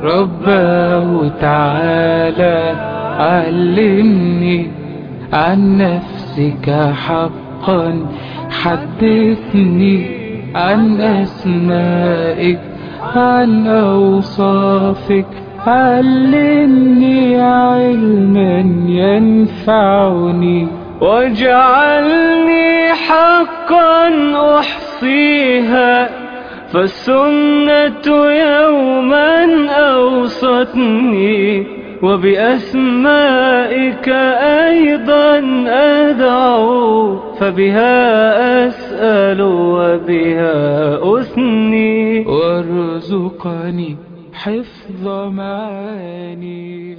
رباه تعالى علمني عن نفسك حقا حدثني عن أسمائك عن أوصافك علمني علما ينفعني واجعلني حقا أحصيها فالسنة يوما أوصتني وبأسمائك أيضا أدعو فبها أسأل وبها أثني وارزقني حفظ معاني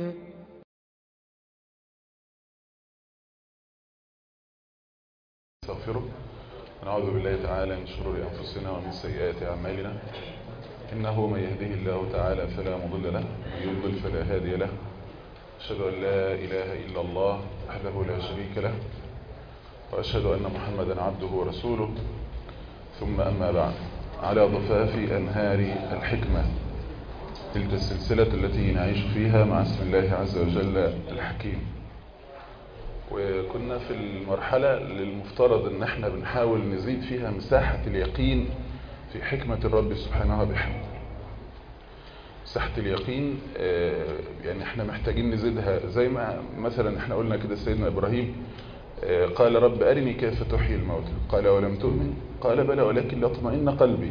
نستغفره ونعوذ بالله تعالى من شرور أنفسنا ومن سيئات أعمالنا إنه من يهده الله تعالى فلا مضل له ومن يضلل فلا هادي له أشهد أن لا إله إلا الله وحده لا شريك له وأشهد أن محمدا عبده ورسوله ثم أما بعد على ضفاف أنهار الحكمة تلك السلسلة التي نعيش فيها مع اسم الله عز وجل الحكيم وكنا في المرحلة اللي المفترض ان احنا بنحاول نزيد فيها مساحة اليقين في حكمة الرب سبحانه وبحمده مساحة اليقين آه، يعني احنا محتاجين نزيدها زي ما مثلا احنا قلنا كده سيدنا ابراهيم آه، قال رب ارني كيف تحيي الموت قال ولم تؤمن قال بلى ولكن ليطمئن قلبي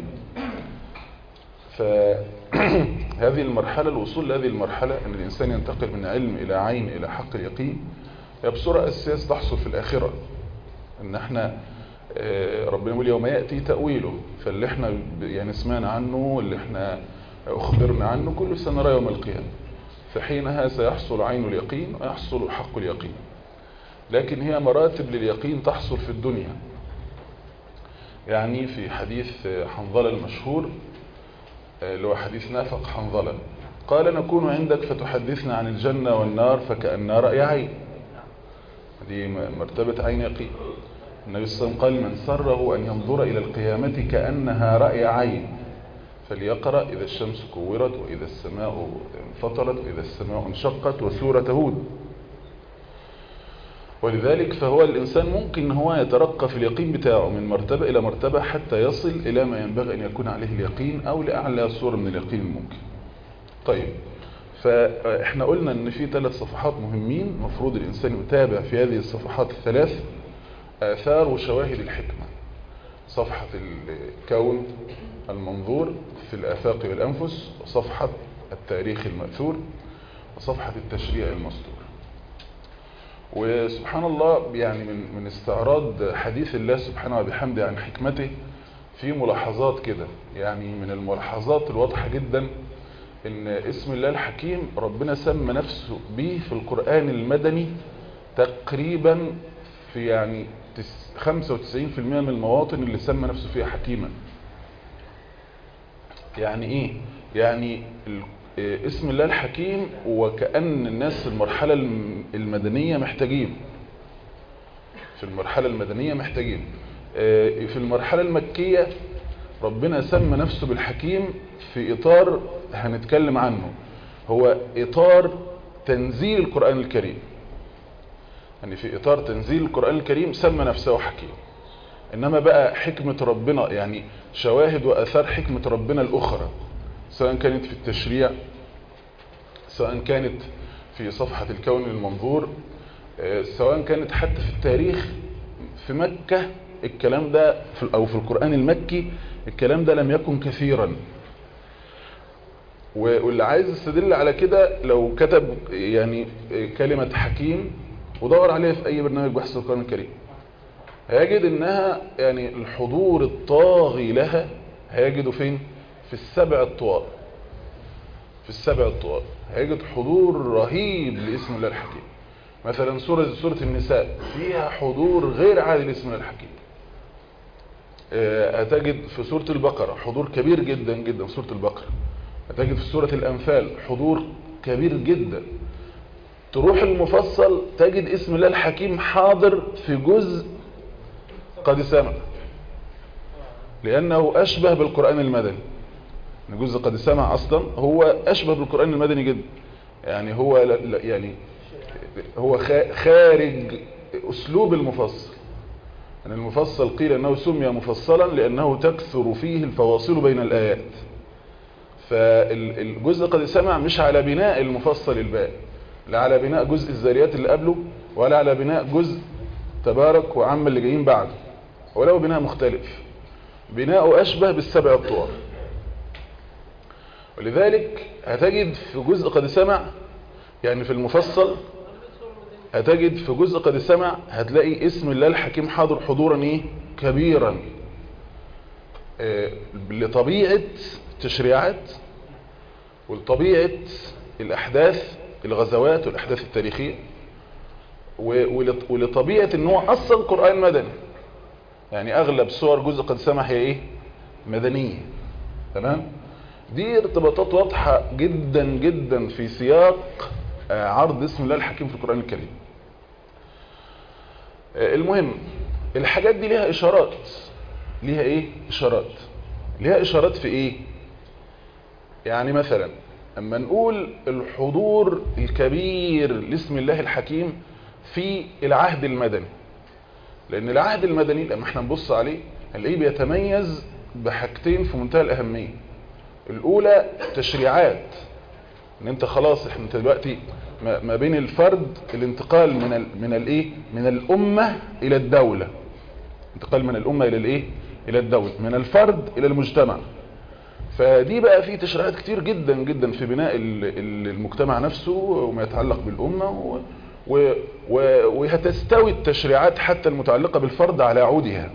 فهذه المرحلة الوصول لهذه المرحلة ان الانسان ينتقل من علم الى عين الى حق اليقين هي بصورة أساس تحصل في الآخرة ان احنا آه، ربنا يقول يوم يأتي تأويله فاللي احنا ب- يعني سمعنا عنه واللي احنا أخبرنا عنه كله سنرى يوم القيامة فحينها سيحصل عين اليقين ويحصل حق اليقين لكن هي مراتب لليقين تحصل في الدنيا يعني في حديث آه، حنظلة المشهور آه، اللي هو حديث نافق حنظلة قال نكون عندك فتحدثنا عن الجنة والنار فكأننا رأي عين دي م- مرتبة عين يقين النبي صلى الله عليه وسلم قال من سره أن ينظر إلى القيامة كأنها رأي عين فليقرأ إذا الشمس كورت وإذا السماء انفطرت وإذا السماء انشقت وسورة هود ولذلك فهو الإنسان ممكن هو يترقى في اليقين بتاعه من مرتبة إلى مرتبة حتى يصل إلى ما ينبغي أن يكون عليه اليقين أو لأعلى صورة من اليقين الممكن طيب فاحنا قلنا ان في ثلاث صفحات مهمين مفروض الانسان يتابع في هذه الصفحات الثلاث اثار وشواهد الحكمة صفحة الكون المنظور في الافاق والانفس وصفحة التاريخ المأثور وصفحة التشريع المستور وسبحان الله يعني من, من استعراض حديث الله سبحانه وبحمده عن حكمته في ملاحظات كده يعني من الملاحظات الواضحة جدا ان اسم الله الحكيم ربنا سمى نفسه به في القرآن المدني تقريبا في يعني 95% من المواطن اللي سمى نفسه فيها حكيما يعني ايه يعني ال- إيه اسم الله الحكيم وكأن الناس في المرحلة الم- المدنية محتاجين في المرحلة المدنية محتاجين آه، في المرحلة المكية ربنا سمى نفسه بالحكيم في إطار هنتكلم عنه هو إطار تنزيل القرآن الكريم يعني في إطار تنزيل القرآن الكريم سمى نفسه حكيم إنما بقى حكمة ربنا يعني شواهد وأثار حكمة ربنا الأخرى سواء كانت في التشريع سواء كانت في صفحة الكون المنظور آه، سواء كانت حتى في التاريخ في مكة الكلام ده في أو في القرآن المكي الكلام ده لم يكن كثيرا و- واللي عايز يستدل على كده لو كتب يعني كلمة حكيم ودور عليها في أي برنامج بحث القرآن الكريم هيجد انها يعني الحضور الطاغي لها هيجده فين في السبع الطوال في السبع الطوال هيجد حضور رهيب لاسم الله الحكيم مثلا سورة سورة النساء فيها حضور غير عادي لاسم الله الحكيم آه، هتجد في سورة البقرة حضور كبير جدا جدا في سورة البقرة هتجد في سورة الأنفال حضور كبير جدا تروح المفصل تجد اسم الله الحكيم حاضر في جزء قد سمع لأنه أشبه بالقرآن المدني ان جزء قد سمع اصلا هو اشبه بالقران المدني جدا يعني هو لا لا يعني هو خا- خارج اسلوب المفصل ان المفصل قيل انه سمي مفصلا لانه تكثر فيه الفواصل بين الايات فالجزء قد سمع مش على بناء المفصل الباقي لا على بناء جزء الذاريات اللي قبله ولا على بناء جزء تبارك وعم اللي جايين بعده ولو بناء مختلف بناءه أشبه بالسبع الطوار ولذلك هتجد في جزء قد سمع يعني في المفصل هتجد في جزء قد سمع هتلاقي اسم الله الحكيم حاضر حضورا ايه كبيرا آه، لطبيعة التشريعات ولطبيعة الأحداث الغزوات والأحداث التاريخية و- ولط- ولطبيعة ان هو أصلا قرآن مدني يعني أغلب صور جزء قد سمع هي إيه مدنية تمام دي ارتباطات واضحة جدا جدا في سياق آه، عرض اسم الله الحكيم في القرآن الكريم آه، المهم الحاجات دي ليها إشارات ليها إيه إشارات ليها إشارات في إيه يعني مثلا اما نقول الحضور الكبير لاسم الله الحكيم في العهد المدني لان العهد المدني لما احنا نبص عليه هنلاقيه بيتميز بحاجتين في منتهى الاهميه الاولى تشريعات ان انت خلاص احنا انت دلوقتي ما ما بين الفرد الانتقال من ال من الايه من الامه الى الدوله انتقال من الامه الى الايه الى الدوله من الفرد الى المجتمع فدي بقى في تشريعات كتير جدا جدا في بناء ال- ال- المجتمع نفسه وما يتعلق بالأمة و و و وهتستوي التشريعات حتى المتعلقة بالفرد على عودها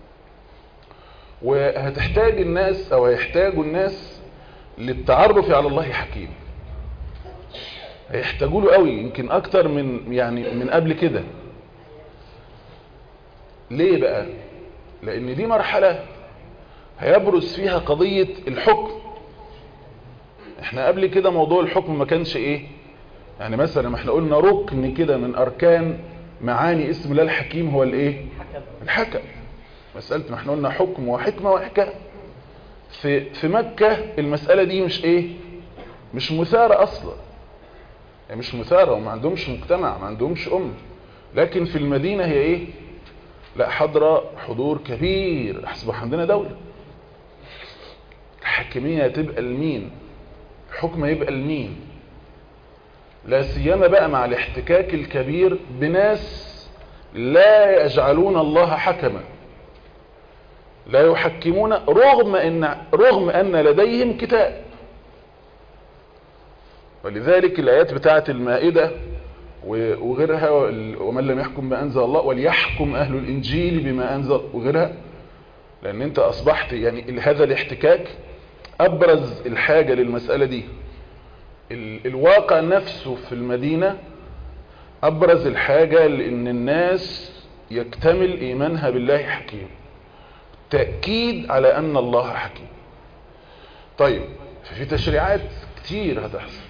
وهتحتاج الناس أو هيحتاجوا الناس للتعرف على الله حكيم هيحتاجوا له قوي يمكن أكتر من يعني من قبل كده ليه بقى لأن دي مرحلة هيبرز فيها قضية الحكم احنا قبل كده موضوع الحكم ما كانش ايه يعني مثلا ما احنا قلنا ركن كده من اركان معاني اسم الله الحكيم هو الايه الحكم مسألة ما احنا قلنا حكم وحكمة واحكام في, في مكة المسألة دي مش ايه مش مثارة اصلا يعني مش مثارة وما عندهمش مجتمع ما عندهمش ام لكن في المدينة هي ايه لا حضرة حضور كبير اصبح عندنا دولة الحاكمية تبقى لمين الحكم يبقى لمين لا سيما بقى مع الاحتكاك الكبير بناس لا يجعلون الله حكما لا يحكمون رغم ان رغم ان لديهم كتاب ولذلك الايات بتاعه المائده وغيرها ومن لم يحكم ما انزل الله وليحكم اهل الانجيل بما انزل وغيرها لان انت اصبحت يعني هذا الاحتكاك ابرز الحاجة للمسألة دي ال الواقع نفسه في المدينة ابرز الحاجة لان الناس يكتمل ايمانها بالله حكيم تأكيد على ان الله حكيم طيب في تشريعات كتير هتحصل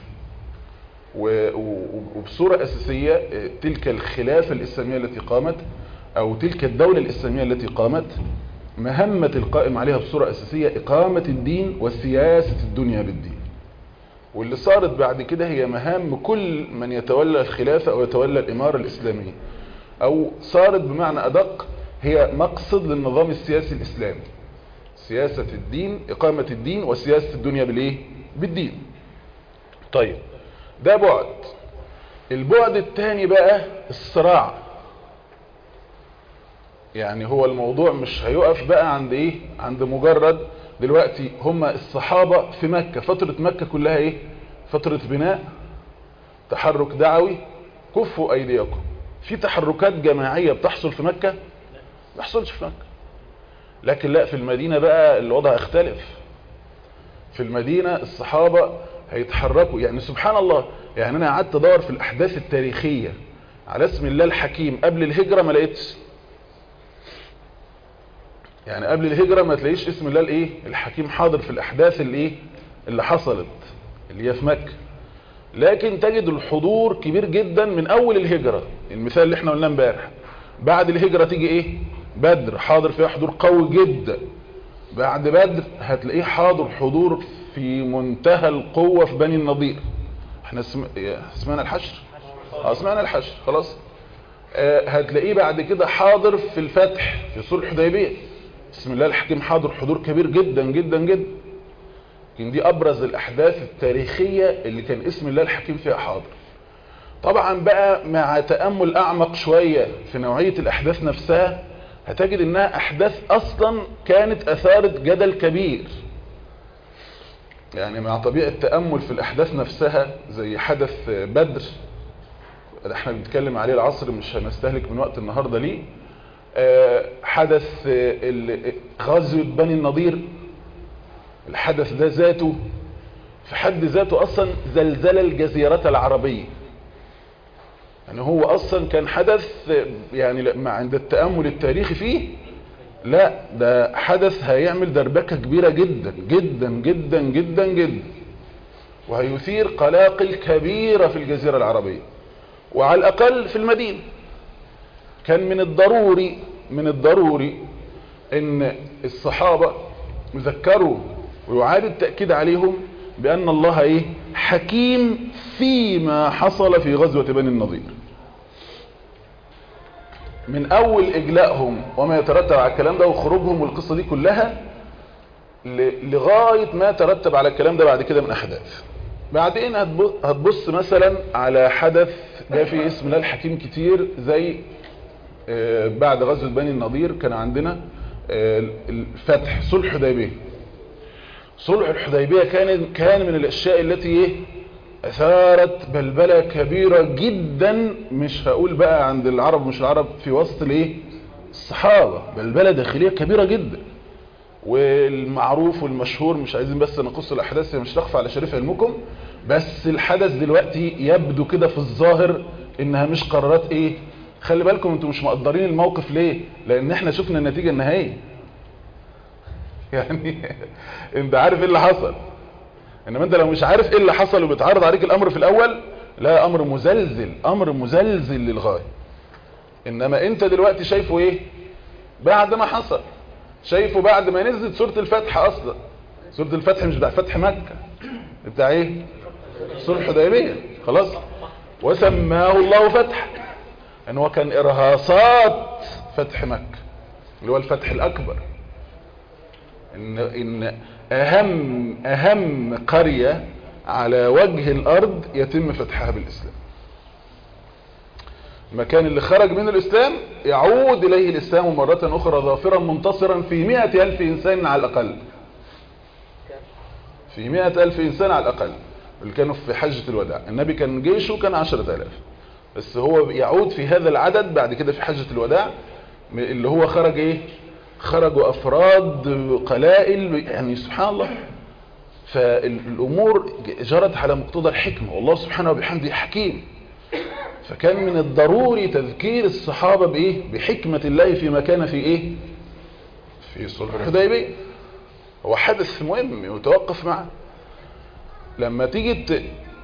وبصورة اساسية تلك الخلافة الاسلامية التي قامت او تلك الدولة الاسلامية التي قامت مهمة القائم عليها بصورة أساسية إقامة الدين وسياسة الدنيا بالدين واللي صارت بعد كده هي مهام كل من يتولى الخلافة أو يتولى الإمارة الإسلامية أو صارت بمعنى أدق هي مقصد للنظام السياسي الإسلامي سياسة الدين إقامة الدين وسياسة الدنيا بالإيه؟ بالدين طيب ده بعد البعد الثاني بقى الصراع يعني هو الموضوع مش هيقف بقى عند ايه عند مجرد دلوقتي هم الصحابة في مكة فترة مكة كلها ايه فترة بناء تحرك دعوي كفوا ايديكم في تحركات جماعية بتحصل في مكة ما يحصلش في مكة لكن لا في المدينة بقى الوضع اختلف في المدينة الصحابة هيتحركوا يعني سبحان الله يعني انا قعدت ادور في الاحداث التاريخية على اسم الله الحكيم قبل الهجرة ما لقيتش يعني قبل الهجرة ما تلاقيش اسم الله الايه الحكيم حاضر في الاحداث الايه اللي حصلت اللي هي في مكة لكن تجد الحضور كبير جدا من اول الهجرة المثال اللي احنا قلناه امبارح بعد الهجرة تيجي ايه بدر حاضر فيها حضور قوي جدا بعد بدر هتلاقيه حاضر حضور في منتهى القوة في بني النضير احنا اسم... اسمعنا الحشر اه اسمعنا الحشر خلاص آه هتلاقيه بعد كده حاضر في الفتح في صلح الحديبيه بسم الله الحكيم حاضر حضور كبير جدا جدا جدا يمكن دي ابرز الاحداث التاريخية اللي كان اسم الله الحكيم فيها حاضر طبعا بقى مع تأمل اعمق شوية في نوعية الاحداث نفسها هتجد انها احداث اصلا كانت اثارت جدل كبير يعني مع طبيعة التأمل في الاحداث نفسها زي حدث بدر احنا بنتكلم عليه العصر مش هنستهلك من وقت النهاردة ليه حدث غزوة بني النضير الحدث ده ذاته في حد ذاته اصلا زلزل الجزيرة العربية يعني هو اصلا كان حدث يعني عند التأمل التاريخي فيه لا ده حدث هيعمل دربكة كبيرة جدا جدا جدا جدا جدا وهيثير قلاقل كبيرة في الجزيرة العربية وعلى الاقل في المدينة كان من الضروري من الضروري ان الصحابة يذكروا ويعاد التأكيد عليهم بأن الله ايه حكيم فيما حصل في غزوة بني النضير من اول اجلائهم وما يترتب على الكلام ده وخروجهم والقصة دي كلها لغاية ما ترتب على الكلام ده بعد كده من احداث بعدين هتبص مثلا على حدث جاء فيه اسم الله الحكيم كتير زي بعد غزوة بني النضير كان عندنا الفتح صلح الحديبيه صلح الحديبيه كان كان من الاشياء التي ايه اثارت بلبله كبيره جدا مش هقول بقى عند العرب مش العرب في وسط الايه الصحابه بلبله داخليه كبيره جدا والمعروف والمشهور مش عايزين بس نقص الاحداث مش تخفى على شريف علمكم بس الحدث دلوقتي يبدو كده في الظاهر انها مش قرارات ايه خلي بالكم انتوا مش مقدرين الموقف ليه لان احنا شفنا النتيجة النهائية يعني انت عارف ايه اللي حصل انما انت لو مش عارف ايه اللي حصل وبتعرض عليك الامر في الاول لا امر مزلزل امر مزلزل للغاية انما انت دلوقتي شايفه ايه بعد ما حصل شايفه بعد ما نزلت سورة الفتح اصلا سورة الفتح مش بتاع فتح مكة بتاع ايه سورة الحديبية خلاص وسماه الله فتح ان هو كان ارهاصات فتح مكة اللي هو الفتح الاكبر ان, إن اهم اهم قرية على وجه الارض يتم فتحها بالاسلام المكان اللي خرج من الاسلام يعود اليه الاسلام مرة اخرى ظافرا منتصرا في مئة الف انسان على الاقل في مئة الف انسان على الاقل اللي كانوا في حجة الوداع النبي كان جيشه كان عشرة الاف بس هو يعود في هذا العدد بعد كده في حجة الوداع اللي هو خرج ايه خرجوا افراد قلائل يعني سبحان الله فالامور جرت على مقتضى الحكمة والله سبحانه وبحمده حكيم فكان من الضروري تذكير الصحابة بايه بحكمة الله فيما كان في ايه في صلح الحديبية هو حدث مهم يتوقف معه لما تيجي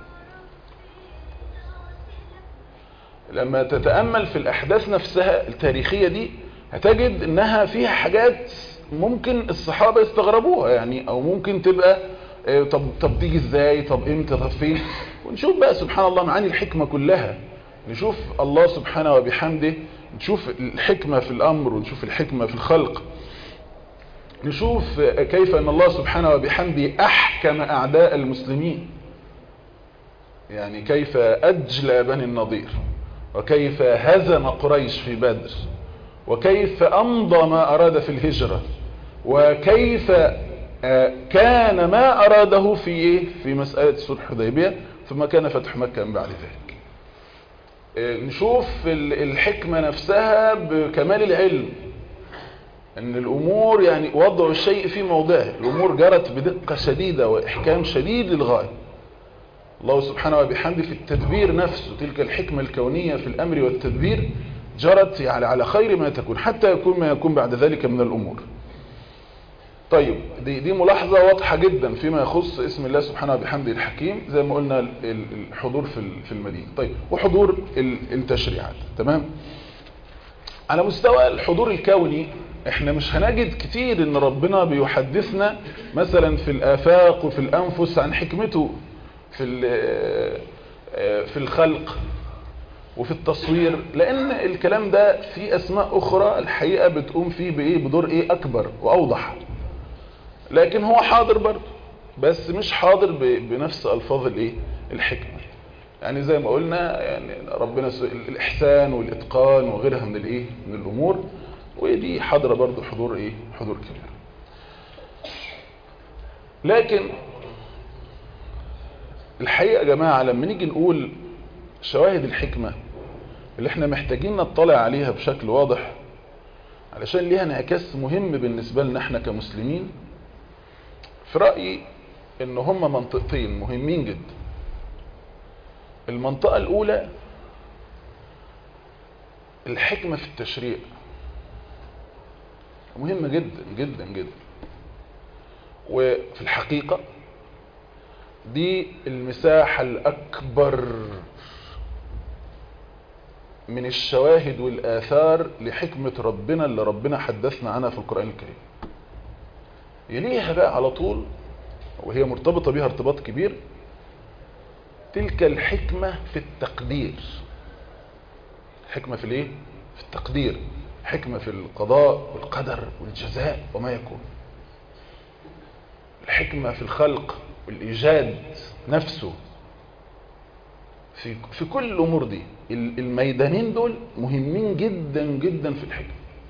لما تتأمل في الأحداث نفسها التاريخية دي هتجد انها فيها حاجات ممكن الصحابة يستغربوها يعني او ممكن تبقى طب, طب تيجي ازاي طب امتى طب فين ونشوف بقى سبحان الله معاني الحكمة كلها نشوف الله سبحانه وبحمده نشوف الحكمة في الامر ونشوف الحكمة في الخلق نشوف كيف ان الله سبحانه وبحمده احكم اعداء المسلمين يعني كيف اجلى بني النضير وكيف هزم قريش في بدر وكيف أمضى ما أراد في الهجرة وكيف كان ما أراده في إيه؟ في مسألة صلح الحديبية ثم كان فتح مكة من بعد ذلك نشوف الحكمة نفسها بكمال العلم ان الامور يعني وضع الشيء في موضعه الامور جرت بدقة شديدة واحكام شديد للغاية الله سبحانه وبحمده في التدبير نفسه تلك الحكمة الكونية في الامر والتدبير جرت يعني على خير ما تكون حتى يكون ما يكون بعد ذلك من الامور طيب دي, دي ملاحظة واضحة جدا فيما يخص اسم الله سبحانه وبحمده الحكيم زي ما قلنا الحضور في في المدينة طيب وحضور التشريعات تمام على مستوى الحضور الكوني احنا مش هنجد كتير ان ربنا بيحدثنا مثلا في الافاق وفي الانفس عن حكمته في ال- في الخلق وفي التصوير لان الكلام ده في اسماء اخرى الحقيقة بتقوم فيه بايه بدور ايه اكبر واوضح لكن هو حاضر برضه بس مش حاضر ب- بنفس الفاظ الايه الحكمة يعني زي ما قلنا يعني ربنا س- الاحسان والاتقان وغيرها من الايه من الامور ودي حاضره برضه حضور ايه حضور كبير لكن الحقيقه يا جماعه لما نيجي نقول شواهد الحكمه اللي احنا محتاجين نطلع عليها بشكل واضح علشان ليها انعكاس مهم بالنسبه لنا احنا كمسلمين في رايي ان هما منطقتين مهمين جدا المنطقه الاولى الحكمه في التشريع مهمة جدا جدا جدا وفي الحقيقة دي المساحة الأكبر من الشواهد والآثار لحكمة ربنا اللي ربنا حدثنا عنها في القرآن الكريم يليها بقى على طول وهي مرتبطة بها ارتباط كبير تلك الحكمة في التقدير حكمة في الايه في التقدير حكمة في القضاء والقدر والجزاء وما يكون الحكمة في الخلق والإيجاد نفسه في, في كل الأمور دي ال- الميدانين دول مهمين جدا جدا في الحكمة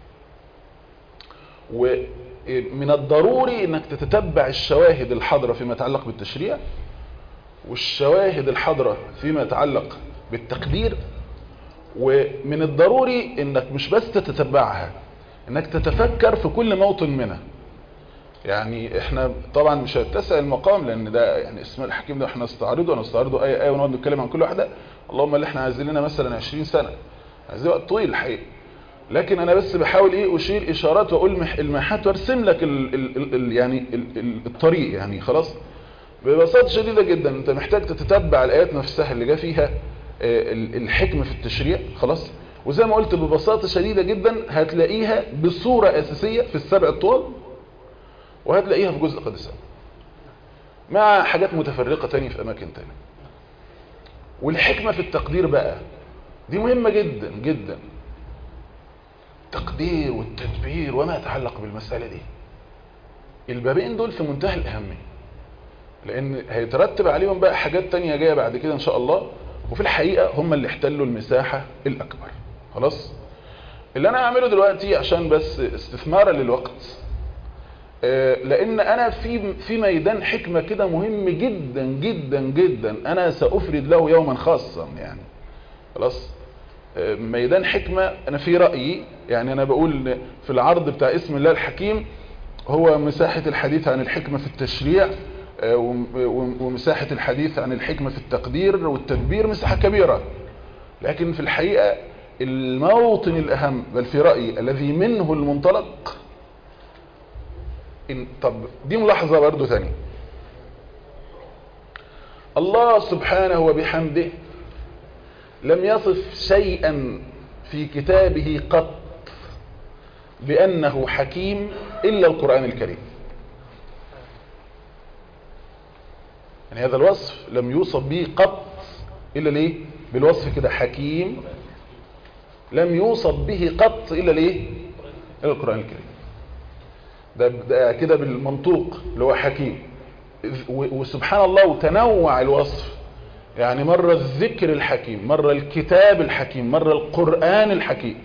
ومن الضروري انك تتتبع الشواهد الحاضرة فيما يتعلق بالتشريع والشواهد الحاضرة فيما يتعلق بالتقدير ومن الضروري انك مش بس تتتبعها انك تتفكر في كل موطن منها يعني احنا طبعا مش هيتسع المقام لان ده يعني اسم الحكيم ده احنا نستعرضه ونستعرضه اي ايه ونقعد نتكلم عن كل واحده اللهم اللي احنا عايزين لنا مثلا 20 سنه عايزين وقت طويل الحقيقه لكن انا بس بحاول ايه اشير اشارات واقول مح- المحات وارسم لك ال ال ال ال يعني ال ال الطريق يعني خلاص ببساطه شديده جدا انت محتاج تتتبع الايات نفسها اللي جا فيها آه، ال- الحكمه في التشريع خلاص وزي ما قلت ببساطه شديده جدا هتلاقيها بصوره اساسيه في السبع الطوال وهتلاقيها في جزء قد سبق مع حاجات متفرقه تانية في اماكن تانية والحكمه في التقدير بقى دي مهمه جدا جدا التقدير والتدبير وما يتعلق بالمساله دي البابين دول في منتهى الاهميه لان هيترتب عليهم بقى حاجات تانية جاية بعد كده ان شاء الله وفي الحقيقة هم اللي احتلوا المساحة الاكبر خلاص اللي انا هعمله دلوقتي عشان بس استثمارا للوقت آه، لان انا في في ميدان حكمة كده مهم جدا جدا جدا انا سافرد له يوما خاصا يعني خلاص آه، ميدان حكمة انا في رأيي يعني انا بقول في العرض بتاع اسم الله الحكيم هو مساحة الحديث عن الحكمة في التشريع آه، وم- وم- ومساحة الحديث عن الحكمة في التقدير والتدبير مساحة كبيرة لكن في الحقيقة الموطن الأهم بل في رأيي الذي منه المنطلق إن طب دي ملاحظة برضو ثانية الله سبحانه وبحمده لم يصف شيئا في كتابه قط بأنه حكيم إلا القرآن الكريم يعني هذا الوصف لم يوصف به قط إلا ليه بالوصف كده حكيم لم يوصف به قط إلا ليه إلا القرآن الكريم ده, ده كده بالمنطوق اللي هو حكيم إذ- و- وسبحان الله وتنوع الوصف يعني مرة الذكر الحكيم مرة الكتاب الحكيم مرة القرآن الحكيم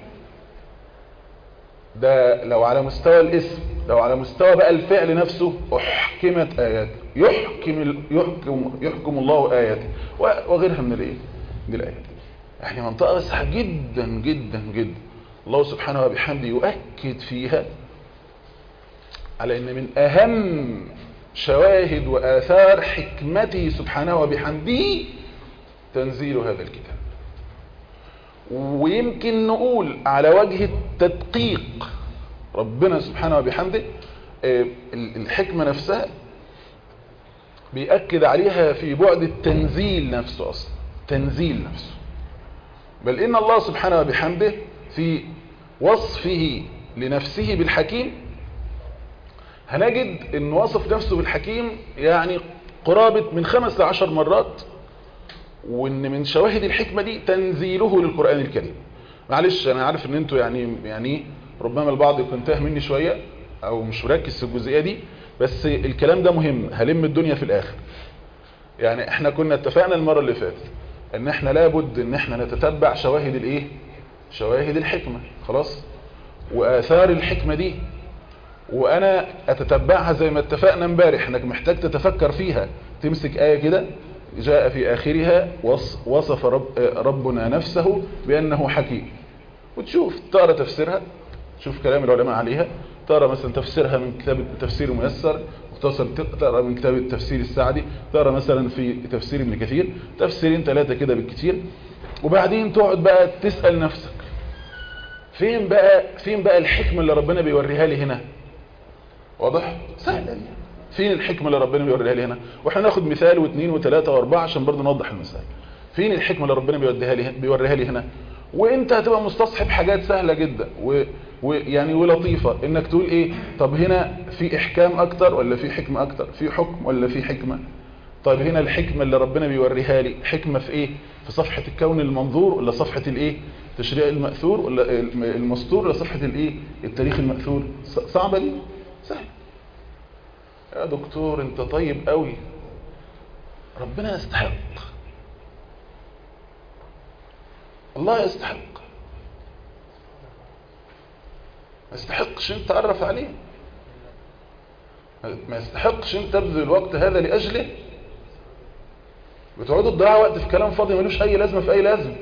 ده لو على مستوى الاسم لو على مستوى بقى الفعل نفسه احكمت اياته يحكم ال- يحكم يحكم الله اياته و- وغيرها من الايه من الايات يعني منطقه واسعه جدا جدا جدا الله سبحانه وبحمده يؤكد فيها على ان من اهم شواهد واثار حكمته سبحانه وبحمده تنزيل هذا الكتاب ويمكن نقول على وجه التدقيق ربنا سبحانه وبحمده آه، ال- الحكمة نفسها بيأكد عليها في بعد التنزيل نفسه أصلا تنزيل نفسه بل إن الله سبحانه وبحمده في وصفه لنفسه بالحكيم هنجد ان وصف نفسه بالحكيم يعني قرابة من خمس لعشر مرات وان من شواهد الحكمة دي تنزيله للقرآن الكريم معلش انا عارف ان انتوا يعني يعني ربما البعض يكون تاه مني شوية او مش مركز في الجزئية دي بس الكلام ده مهم هلم الدنيا في الاخر يعني احنا كنا اتفقنا المرة اللي فاتت ان احنا لابد ان احنا نتتبع شواهد الايه شواهد الحكمة خلاص واثار الحكمة دي وانا اتتبعها زي ما اتفقنا امبارح انك محتاج تتفكر فيها تمسك آية كده جاء في آخرها وصف رب ربنا نفسه بأنه حكيم وتشوف تقرأ تفسيرها تشوف كلام العلماء عليها تقرأ مثلا تفسيرها من كتاب التفسير الميسر مختصر تقرأ من كتاب التفسير السعدي تقرأ مثلا في تفسير ابن كثير تفسيرين ثلاثة كده بالكثير وبعدين تقعد بقى تسأل نفسك فين بقى فين بقى الحكمة اللي ربنا بيوريها لي هنا واضح سهلة دي فين الحكمة اللي ربنا بيوريها لي هنا واحنا ناخد مثال واثنين وثلاثة واربعة عشان برضه نوضح المثال فين الحكمة اللي ربنا بيوديها لي بيوريها لي هنا وانت هتبقى مستصحب حاجات سهلة جدا و... ويعني ولطيفة انك تقول ايه طب هنا في احكام اكتر ولا في حكمة اكتر في حكم ولا في حكمة طيب هنا الحكمة اللي ربنا بيوريها لي حكمة في ايه في صفحة الكون المنظور ولا صفحة الايه تشريع المأثور ولا المسطور ولا صفحة الايه التاريخ المأثور صعبة دي سهل يا دكتور انت طيب قوي ربنا يستحق الله يستحق ما يستحقش انت تعرف عليه ما يستحقش انت تبذل الوقت هذا لأجله بتقعدوا تضيعوا وقت في كلام فاضي ملوش اي لازمه في اي لازمه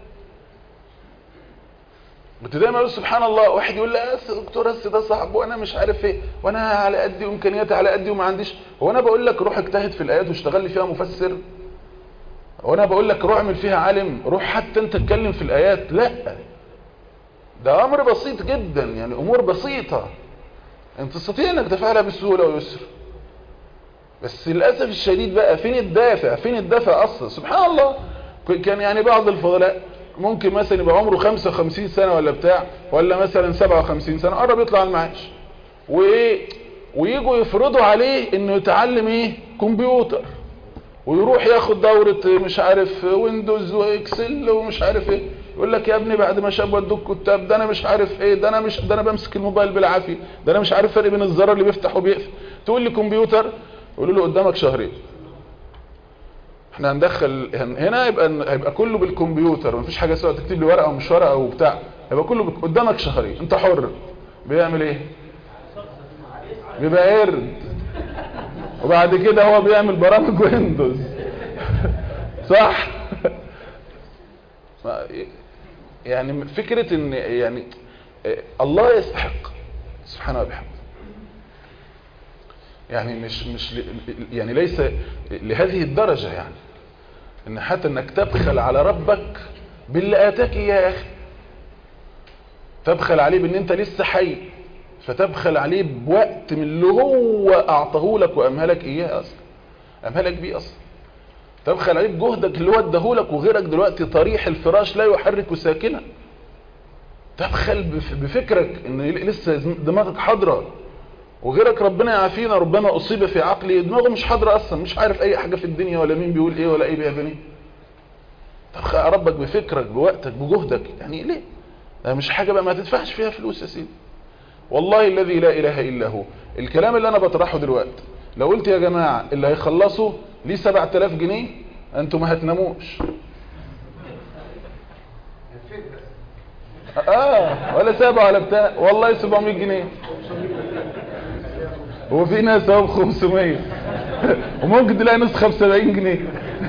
كنت دايما اقول سبحان الله واحد يقول لي يا دكتور بس ده صعب وانا مش عارف ايه وانا على قدي وامكانياتي على قدي وما عنديش هو انا بقول لك روح اجتهد في الايات واشتغل لي فيها مفسر هو انا بقول لك روح اعمل فيها عالم روح حتى انت اتكلم في الايات لا ده امر بسيط جدا يعني امور بسيطه انت تستطيع انك تفعلها بسهوله ويسر بس للاسف الشديد بقى فين الدافع فين الدافع اصلا سبحان الله كان يعني بعض الفضلاء ممكن مثلا يبقى عمره 55 سنة ولا بتاع ولا مثلا 57 سنة قرب يطلع المعاش وايه ويجوا يفرضوا عليه انه يتعلم ايه كمبيوتر ويروح ياخد دورة مش عارف ويندوز واكسل ومش عارف ايه يقول لك يا ابني بعد ما شاب ودوك كتاب ده انا مش عارف ايه ده انا مش ده انا بمسك الموبايل بالعافيه ده انا مش عارف فرق بين الزرار اللي بيفتح وبيقفل تقول لي كمبيوتر يقولوا له قدامك شهرين احنا هندخل هنا يبقى هيبقى كله بالكمبيوتر مفيش حاجه اسمها تكتب لي ورقه ومش ورقه وبتاع يبقى كله قدامك شهرين انت حر بيعمل ايه بيبقى قرد وبعد كده هو بيعمل برامج ويندوز صح يعني فكره ان يعني الله يستحق سبحانه وبحمده يعني مش مش يعني ليس لهذه الدرجة يعني ان حتى انك تبخل على ربك باللي اتاك يا اخي تبخل عليه بان انت لسه حي فتبخل عليه بوقت من اللي هو اعطاه لك وامهلك اياه اصلا امهلك بيه اصلا تبخل عليه بجهدك اللي هو اداهولك وغيرك دلوقتي طريح الفراش لا يحرك ساكنا تبخل بفكرك ان لسه دماغك حاضره وغيرك ربنا يعافينا ربما اصيب في عقلي دماغه مش حاضره اصلا مش عارف اي حاجه في الدنيا ولا مين بيقول ايه ولا ايه بيعمل تبخل على ربك بفكرك بوقتك بجهدك يعني ليه ده مش حاجه بقى ما تدفعش فيها فلوس يا سيدي والله الذي لا اله الا هو الكلام اللي انا بطرحه دلوقتي لو قلت يا جماعه اللي هيخلصوا ليه 7000 جنيه انتوا ما هتناموش اه ولا سابع ولا بتاع والله 700 جنيه وفي ناس اهو ب 500 وممكن تلاقي نسخه ب 70 جنيه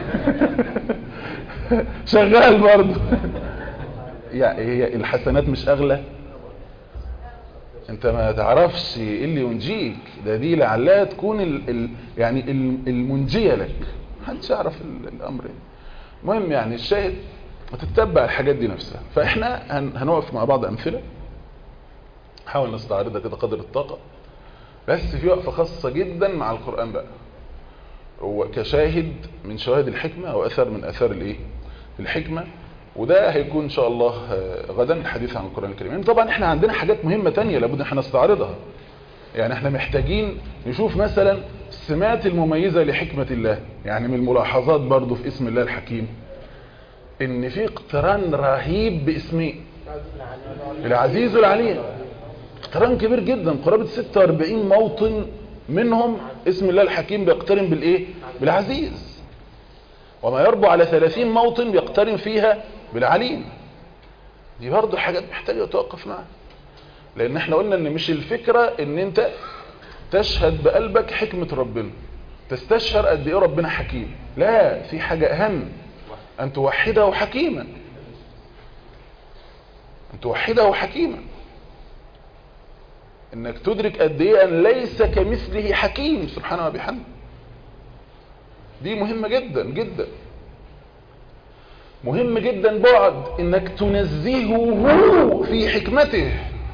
شغال برضه يعني هي الحسنات مش اغلى انت ما تعرفش ايه اللي ينجيك ده دي لعلها تكون ال ال يعني المنجيه لك محدش يعرف الامر المهم يعني الشاهد وتتبع الحاجات دي نفسها فاحنا هنقف مع بعض امثله نحاول نستعرضها كده قدر الطاقه بس في وقفه خاصه جدا مع القران بقى هو كشاهد من شواهد الحكمه او اثر من اثار الايه الحكمه وده هيكون ان شاء الله آه، غدا الحديث عن القرآن الكريم يعني طبعا احنا عندنا حاجات مهمة تانية لابد احنا نستعرضها يعني احنا محتاجين نشوف مثلا السمات المميزة لحكمة الله يعني من الملاحظات برضو في اسم الله الحكيم ان في اقتران رهيب باسمين العزيز والعليم اقتران كبير جدا قرابة 46 موطن منهم اسم الله الحكيم بيقترن بالايه بالعزيز وما يربو على 30 موطن بيقترن فيها بالعليم دي برضو حاجات محتاجة توقف معها لان احنا قلنا ان مش الفكرة ان انت تشهد بقلبك حكمة ربنا تستشعر قد ايه ربنا حكيم لا في حاجة اهم ان توحده حكيما ان توحده حكيما انك تدرك قد ايه ان ليس كمثله حكيم سبحانه وبحمده دي مهمة جدا جدا مهم جدا بعد انك تنزهه في حكمته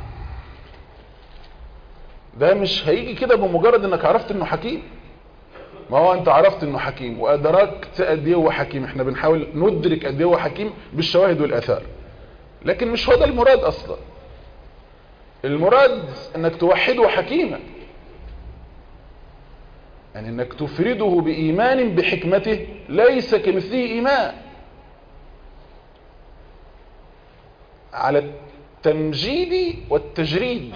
ده مش هيجي كده بمجرد انك عرفت انه حكيم ما هو انت عرفت انه حكيم وادركت قد ايه هو حكيم احنا بنحاول ندرك قد ايه هو حكيم بالشواهد والاثار لكن مش هو ده المراد اصلا المراد انك توحده حكيما يعني انك تفرده بايمان بحكمته ليس كمثله ايمان على التمجيد والتجريد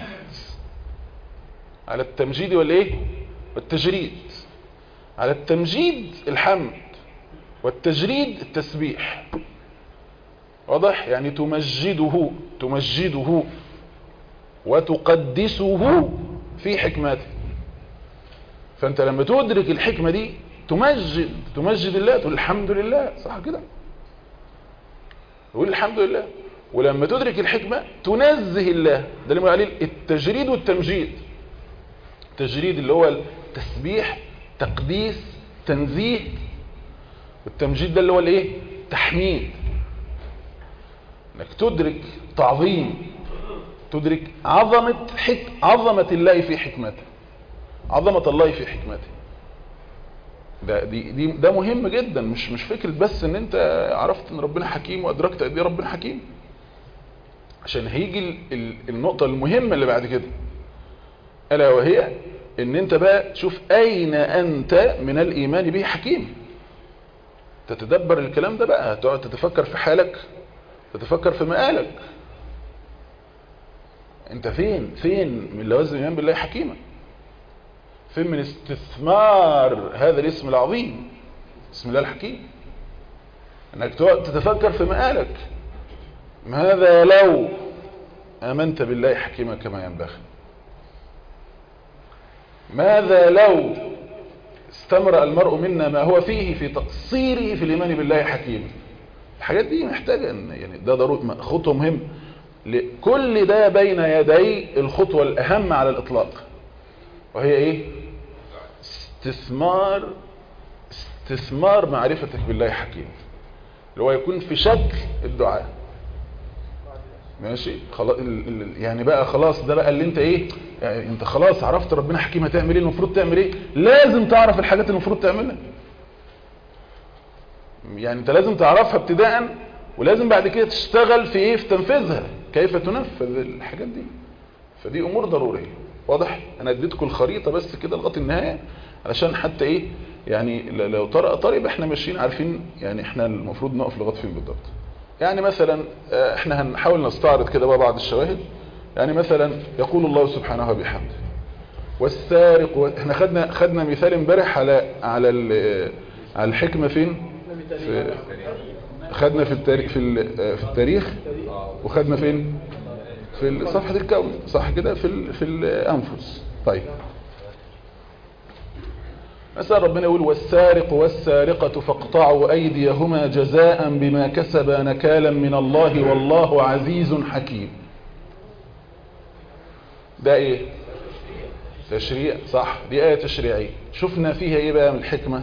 على التمجيد والايه والتجريد على التمجيد الحمد والتجريد التسبيح واضح يعني تمجده تمجده وتقدسه في حكمته فانت لما تدرك الحكمة دي تمجد تمجد الله تقول الحمد لله صح كده تقول الحمد لله ولما تدرك الحكمة تنزه الله ده اللي بنقول عليه التجريد والتمجيد التجريد اللي هو التسبيح تقديس تنزيه والتمجيد ده اللي هو الايه تحميد انك تدرك تعظيم تدرك عظمة حك... عظمة الله في حكمته عظمة الله في حكمته ده دي دي ده مهم جدا مش مش فكرة بس ان انت عرفت ان ربنا حكيم وادركت قد ايه ربنا حكيم عشان هيجي ال... ال... النقطة المهمة اللي بعد كده الا وهي ان انت بقى تشوف اين انت من الايمان به حكيم تتدبر الكلام ده بقى تقعد تتفكر في حالك تتفكر في مقالك انت فين فين من لوازم الايمان بالله حكيما فين من استثمار هذا الاسم العظيم اسم الله الحكيم انك تقعد تتفكر في مقالك ماذا لو امنت بالله حكيما كما ينبغي ماذا لو استمرأ المرء منا ما هو فيه في تقصيره في الإيمان بالله حكيما الحاجات دي محتاجة إن يعني ده ضروري خطوة مهم كل ده بين يدي الخطوة الأهم على الإطلاق وهي إيه استثمار استثمار معرفتك بالله حكيم اللي هو يكون في شكل الدعاء ماشي خلاص يعني بقى خلاص ده بقى اللي انت ايه يعني انت خلاص عرفت ربنا حكيم هتعمل ايه المفروض تعمل ايه لازم تعرف الحاجات اللي المفروض تعملها يعني انت لازم تعرفها ابتداء ولازم بعد كده تشتغل في ايه في تنفيذها كيف تنفذ الحاجات دي فدي امور ضروريه واضح انا اديتكم الخريطه بس كده لغايه النهايه علشان حتى ايه يعني لو طرق طريق احنا ماشيين عارفين يعني احنا المفروض نقف لغايه فين بالضبط يعني مثلا احنا هنحاول نستعرض كده بقى بعض الشواهد يعني مثلا يقول الله سبحانه وبحمده والسارق و... احنا خدنا خدنا مثال امبارح على على على الحكمه فين في خدنا في التاريخ في في التاريخ وخدنا فين في صفحه الكون صح كده في ال... في الانفس طيب مثلا ربنا يقول والسارق والسارقة فاقطعوا أيديهما جزاء بما كسبا نكالا من الله والله عزيز حكيم ده ايه تشريع صح دي آية تشريعية شفنا فيها ايه بقى من الحكمة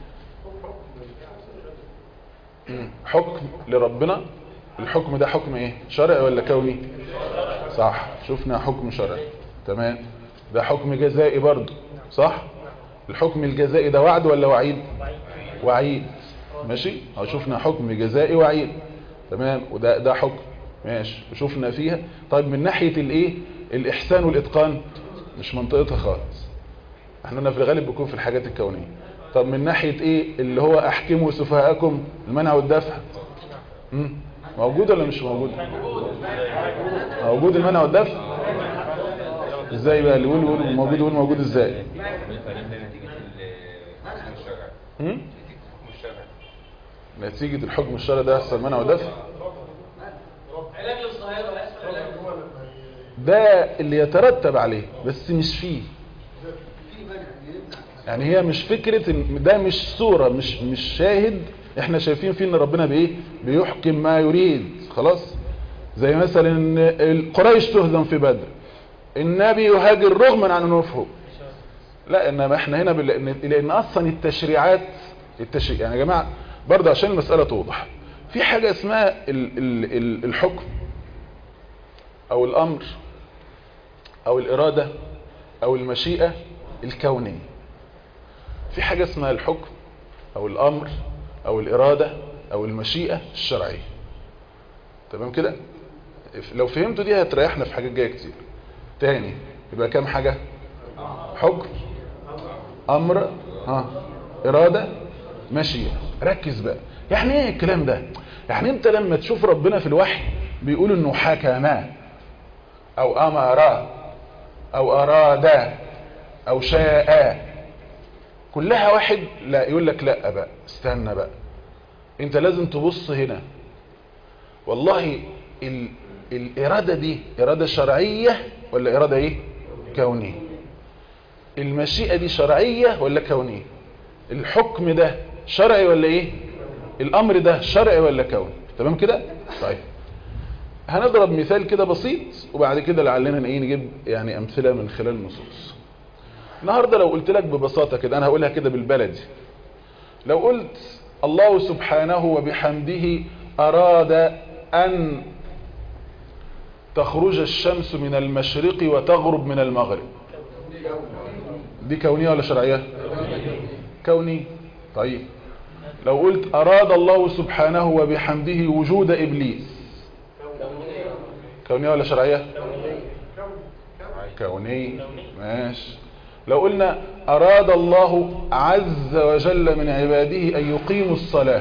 حكم لربنا الحكم ده حكم ايه شرعي ولا كوني صح شفنا حكم شرعي تمام ده حكم جزائي برضه صح الحكم الجزائي ده وعد ولا وعيد وعيد ماشي شفنا حكم جزائي وعيد تمام وده ده حكم ماشي وشفنا فيها طيب من ناحيه الايه الاحسان والاتقان مش منطقتها خالص احنا في الغالب بيكون في الحاجات الكونيه طب من ناحيه ايه اللي هو احكموا سفهاءكم المنع والدفع مم. موجود ولا مش موجود موجود المنع والدفع ازاي بقى اللي يقول يقول موجود يقول موجود ازاي مم؟ نتيجة الحكم الشرعي ده يحصل منع ودفع ده اللي يترتب عليه بس مش فيه يعني هي مش فكرة إن ده مش صورة مش مش شاهد احنا شايفين فيه ان ربنا بايه بيحكم ما يريد خلاص زي مثلا ان القريش تهزم في بدر النبي يهاجر رغما عن انوفه لا انما احنا هنا بال... لان لأن اصلا التشريعات التشريع يعني يا جماعه برضه عشان المساله توضح في حاجه اسمها ال... ال... ال... الحكم او الامر او الاراده او المشيئه الكونيه في حاجه اسمها الحكم او الامر او الاراده او المشيئه الشرعيه تمام كده لو فهمتوا دي هتريحنا في حاجات جايه كتير تاني يبقى كام حاجه حكم امر ها اراده مشيئه ركز بقى يعني ايه الكلام ده يعني انت لما تشوف ربنا في الوحي بيقول انه حكم او امر او اراد او شاء كلها واحد لا يقول لك لا بقى استنى بقى انت لازم تبص هنا والله ال... الإرادة دي إرادة شرعية ولا إرادة إيه؟ كونية المشيئة دي شرعية ولا كونية الحكم ده شرعي ولا إيه؟ الأمر ده شرعي ولا كوني تمام كده؟ طيب هنضرب مثال كده بسيط وبعد كده لعلنا ايه نجيب يعني أمثلة من خلال النصوص النهاردة لو قلت لك ببساطة كده أنا هقولها كده بالبلدي لو قلت الله سبحانه وبحمده أراد أن تخرج الشمس من المشرق وتغرب من المغرب دي كونية ولا شرعية كونية طيب لو قلت أراد الله سبحانه وبحمده وجود إبليس كونية ولا شرعية كونية ماشي لو قلنا أراد الله عز وجل من عباده أن يقيموا الصلاة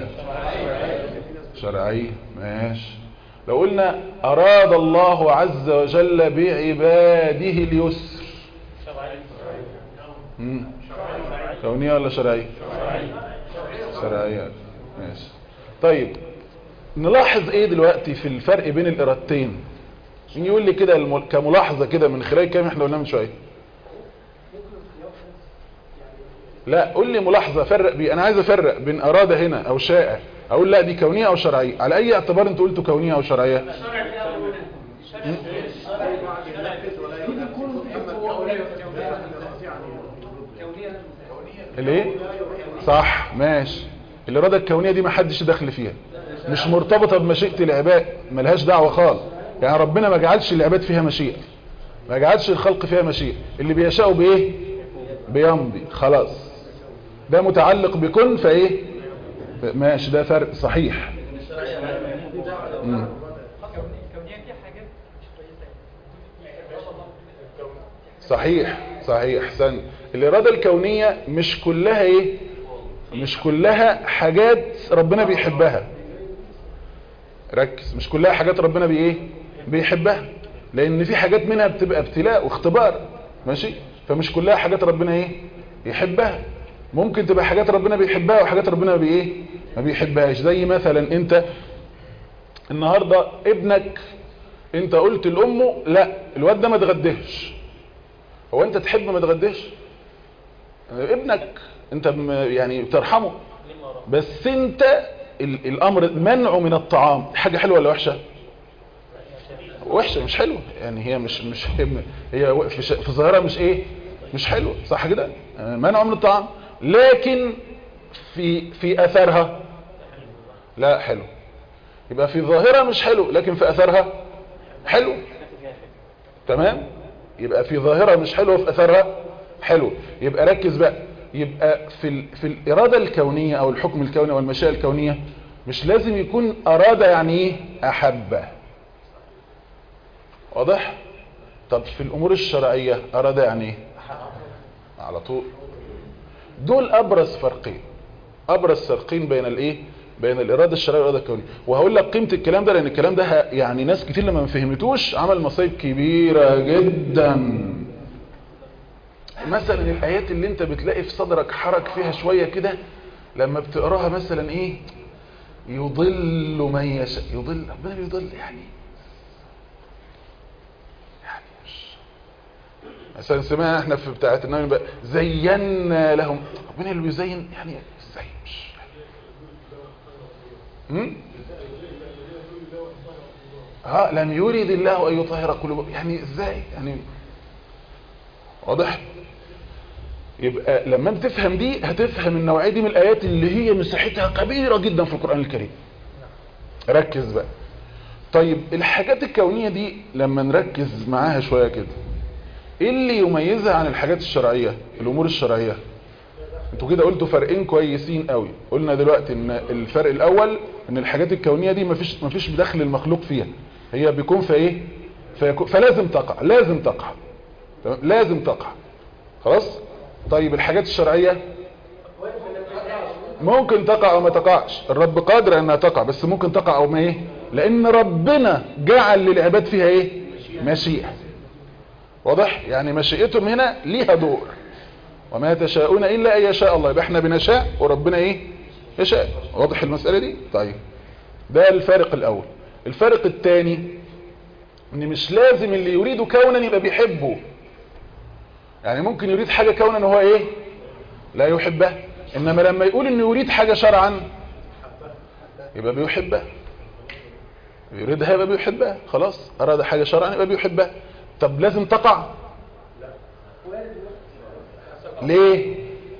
شرعية ماشي لو قلنا أراد الله عز وجل بعباده اليسر مم. كونية ولا شرعية شرعية ماشي طيب نلاحظ ايه دلوقتي في الفرق بين الارادتين مين يقول لي كده الم- كملاحظة كده من خلال كام احنا قلنا من شوية لا قول لي ملاحظة فرق بي انا عايز افرق بين اراد هنا او شاء اقول لا دي كونية او شرعية على اي اعتبار انت قلتوا كونية او شرعية الايه صح ماشي الاراده الكونيه دي ما حدش دخل فيها مش مرتبطه بمشيئه العباد ملهاش دعوه خالص يعني ربنا ما جعلش العباد فيها مشيئه ما جعلش الخلق فيها مشيئه اللي بيشاء بايه بيمضي خلاص ده متعلق بكن فايه ماشي ده فرق صحيح مم. صحيح صحيح احسن الاراده الكونيه مش كلها ايه مش كلها حاجات ربنا بيحبها ركز مش كلها حاجات ربنا بايه بيحبها لان في حاجات منها بتبقى ابتلاء واختبار ماشي فمش كلها حاجات ربنا ايه يحبها ممكن تبقى حاجات ربنا بيحبها وحاجات ربنا بايه ما بيحبهاش زي مثلا انت النهارده ابنك انت قلت لامه لا الواد ده ما اتغداش هو انت تحب ما تغداش ابنك انت م- يعني ترحمه بس انت ال- الامر منعه من الطعام حاجة حلوة ولا وحشة وحشة مش حلوة يعني هي مش مش هي في ش- في ظاهرها مش ايه مش حلوة صح كده آه، منعه من الطعام لكن في في اثرها لا حلو يبقى في ظاهرها مش حلو لكن في اثرها حلو تمام يبقى في ظاهرة مش حلوة في أثرها حلو يبقى ركز بقى يبقى في, ال... في الإرادة الكونية أو الحكم الكوني أو المشيئة الكونية مش لازم يكون اراد يعني ايه احب واضح طب في الامور الشرعية اراد يعني ايه على طول دول ابرز فرقين ابرز فرقين بين الايه بين الاراده الشرعيه والاراده الكونيه وهقول لك قيمه الكلام ده لان الكلام ده ه- يعني ناس كتير لما ما فهمتوش عمل مصايب كبيره جدا مثلا الايات اللي انت بتلاقي في صدرك حرك فيها شويه كده لما بتقراها مثلا ايه يضل من يشاء يضل ربنا بيضل يعني يعني مش مثلا سمعنا احنا في بتاعه النبي بقى زينا لهم ربنا اللي بيزين يعني ازاي مش هم؟ ها لم يريد الله ان يطهر قلوبهم يعني ازاي يعني واضح يبقى لما انت تفهم دي هتفهم النوعيه دي من الايات اللي هي مساحتها كبيره جدا في القران الكريم ركز بقى طيب الحاجات الكونيه دي لما نركز معاها شويه كده ايه اللي يميزها عن الحاجات الشرعيه الامور الشرعيه انتوا كده قلتوا فرقين كويسين قوي قلنا دلوقتي ان الفرق الاول ان الحاجات الكونيه دي مفيش مفيش دخل المخلوق فيها هي بيكون في ايه فيكون فلازم تقع لازم تقع تمام؟ لازم تقع خلاص طيب الحاجات الشرعيه ممكن تقع او ما تقعش الرب قادر انها تقع بس ممكن تقع او ما ايه لان ربنا جعل للعباد فيها ايه مشيئه واضح يعني مشيئتهم هنا ليها دور وما تشاءون الا ان يشاء الله يبقى احنا بنشاء وربنا ايه يشاء واضح المساله دي طيب ده الفارق الاول الفارق الثاني ان مش لازم اللي يريد كونا يبقى بيحبه يعني ممكن يريد حاجه كونا وهو ايه لا يحبها انما لما يقول انه يريد حاجه شرعا يبقى بيحبها يريدها يبقى بيحبها خلاص اراد حاجه شرعا يبقى بيحبها طب لازم تقع ليه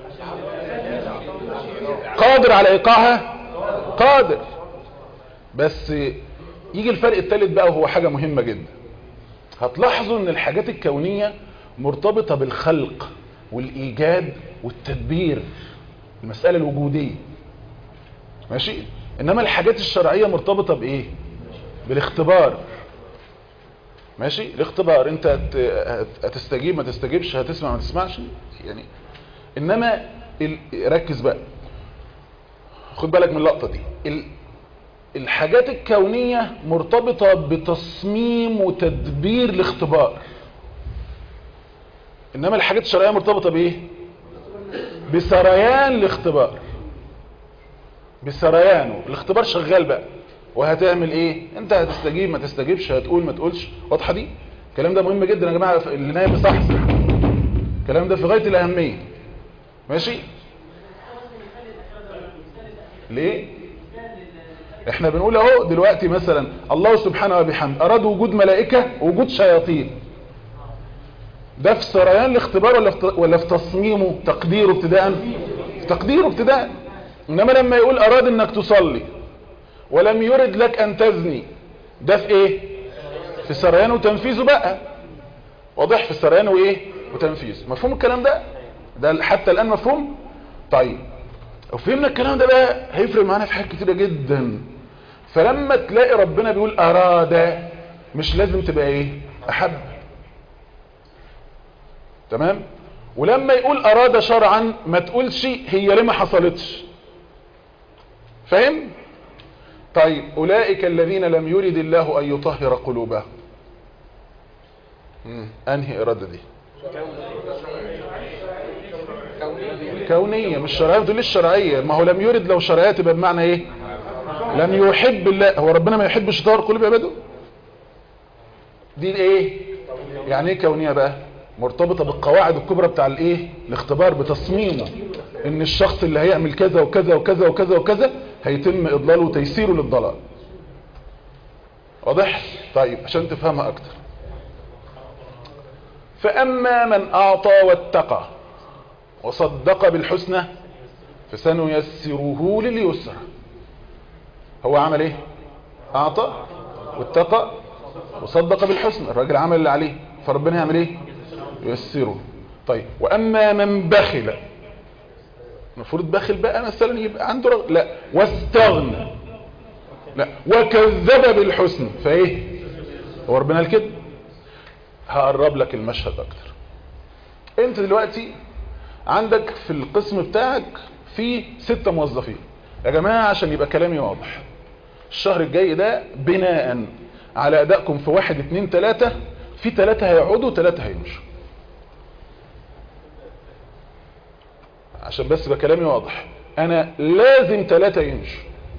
قادر على ايقاعها قادر بس يجي الفرق الثالث بقى وهو حاجة مهمة جدا هتلاحظوا ان الحاجات الكونية مرتبطة بالخلق والايجاد والتدبير المسألة الوجودية ماشي انما الحاجات الشرعية مرتبطة بايه بالاختبار ماشي الاختبار انت هت- هت- هتستجيب ما تستجيبش هتسمع ما تسمعش يعني انما ال... ركز بقى خد بالك من اللقطة دي ال... الحاجات الكونية مرتبطة بتصميم وتدبير الاختبار انما الحاجات الشرعية مرتبطة بايه بسريان الاختبار بسريانه الاختبار شغال بقى وهتعمل ايه انت هتستجيب ما تستجيبش هتقول ما تقولش واضحه دي الكلام ده مهم جدا يا جماعه اللي نايم بصحصح الكلام ده في غايه الاهميه ماشي ليه احنا بنقول اهو دلوقتي مثلا الله سبحانه وبحمده اراد وجود ملائكه ووجود شياطين ده في سريان الاختبار ولا في ولا في تصميمه تقديره ابتداء في تقديره ابتداء انما لما يقول اراد انك تصلي ولم يرد لك ان تزني ده في ايه في سريان وتنفيذه بقى واضح في سريان وايه وتنفيذ مفهوم الكلام ده ده حتى الان مفهوم طيب لو فهمنا الكلام ده بقى هيفرق معانا في حاجات كتيره جدا فلما تلاقي ربنا بيقول اراد مش لازم تبقى ايه احب تمام ولما يقول اراد شرعا ما تقولش هي ليه ما حصلتش فاهم طيب اولئك الذين لم يرد الله ان يطهر قلوبهم مم. انهي اراده دي كونية مش شرعية بتقول الشرعية ما هو لم يرد لو شرعية تبقى بمعنى ايه لم يحب الله هو ربنا ما يحبش يطهر قلوب عباده دي ايه يعني ايه كونية بقى مرتبطة بالقواعد الكبرى بتاع الايه الاختبار بتصميمه ان الشخص اللي هيعمل كذا وكذا وكذا وكذا وكذا هيتم اضلاله وتيسيره للضلال واضح طيب عشان تفهمها اكتر فاما من اعطى واتقى وصدق بالحسنى فسنيسره لليسرى هو عمل ايه اعطى واتقى وصدق بالحسنى الراجل عمل اللي عليه فربنا يعمل ايه ييسره طيب واما من بخل المفروض بخل بقى مثلا يبقى عنده رغ... لا واستغنى لا وكذب بالحسن فايه هو ربنا قال كده هقرب لك المشهد اكتر انت دلوقتي عندك في القسم بتاعك في ستة موظفين يا جماعة عشان يبقى كلامي واضح الشهر الجاي ده بناء على ادائكم في واحد اتنين تلاتة في تلاتة هيقعدوا تلاتة هيمشوا عشان بس يبقى كلامي واضح انا لازم تلاتة يمشوا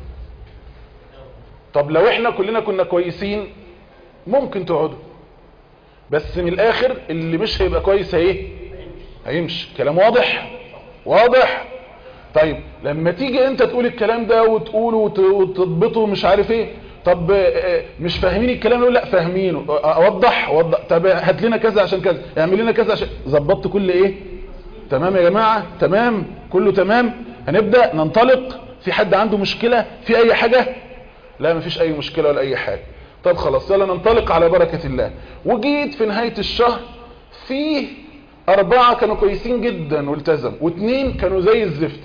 طب لو احنا كلنا كنا كويسين ممكن تقعدوا بس من الاخر اللي مش هيبقى كويس ايه هيمشي كلام واضح واضح طيب لما تيجي انت تقول الكلام ده وتقوله وت- وتضبطه مش عارف ايه طب آه، مش فاهمين الكلام يقول لا فاهمينه اوضح اوضح طب هات لنا كذا عشان كذا اعمل لنا كذا عشان ظبطت كل ايه تمام يا جماعة تمام كله تمام هنبدأ ننطلق في حد عنده مشكلة في اي حاجة لا مفيش اي مشكلة ولا اي حاجة طب خلاص يلا ننطلق على بركة الله وجيت في نهاية الشهر فيه اربعة كانوا كويسين جدا والتزموا واثنين كانوا زي الزفت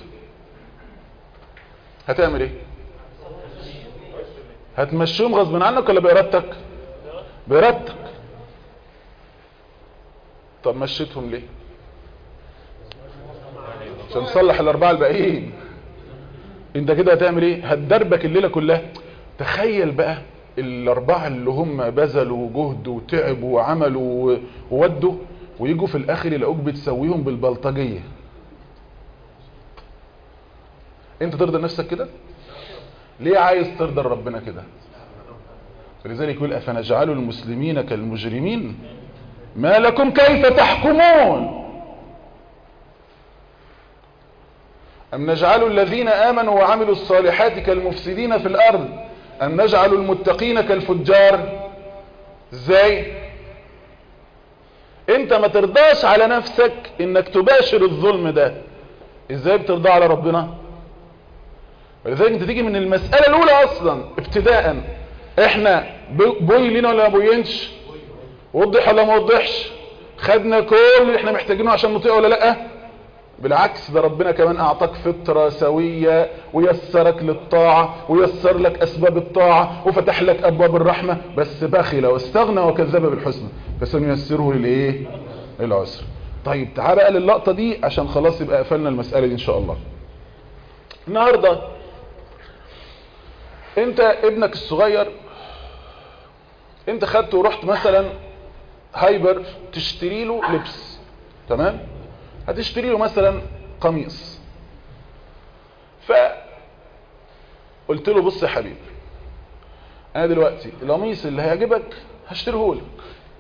هتعمل ايه هتمشيهم غصب عنك ولا بإرادتك بإرادتك طب مشيتهم ليه عشان تصلح الاربعه الباقيين انت كده هتعمل ايه هتدربك الليله كلها تخيل بقى الاربعه اللي هم بذلوا جهد وتعبوا وعملوا وودوا ويجوا في الاخر يلاقوك بتسويهم بالبلطجيه انت ترضى نفسك كده ليه عايز ترضى ربنا كده فلذلك يقول افنجعل المسلمين كالمجرمين ما لكم كيف تحكمون أم نجعل الذين آمنوا وعملوا الصالحات كالمفسدين في الأرض أم نجعل المتقين كالفجار ازاي انت ما ترضاش على نفسك انك تباشر الظلم ده ازاي بترضى على ربنا ولذلك انت تيجي من المسألة الاولى اصلا ابتداء احنا بوي لنا ولا ما بوينش وضح ولا ما وضحش خدنا كل اللي احنا محتاجينه عشان نطيع ولا لا بالعكس ده ربنا كمان اعطاك فطرة سوية ويسرك للطاعة ويسر لك اسباب الطاعة وفتح لك ابواب الرحمة بس بخل واستغنى وكذب بالحسنى فسنيسره للايه للعسر طيب تعال بقى للقطة دي عشان خلاص يبقى قفلنا المسألة دي ان شاء الله النهاردة انت ابنك الصغير انت خدته ورحت مثلا هايبر تشتري له لبس تمام هتشتري له مثلا قميص ف قلت له بص يا حبيبي انا دلوقتي القميص اللي هيعجبك هشتريه لك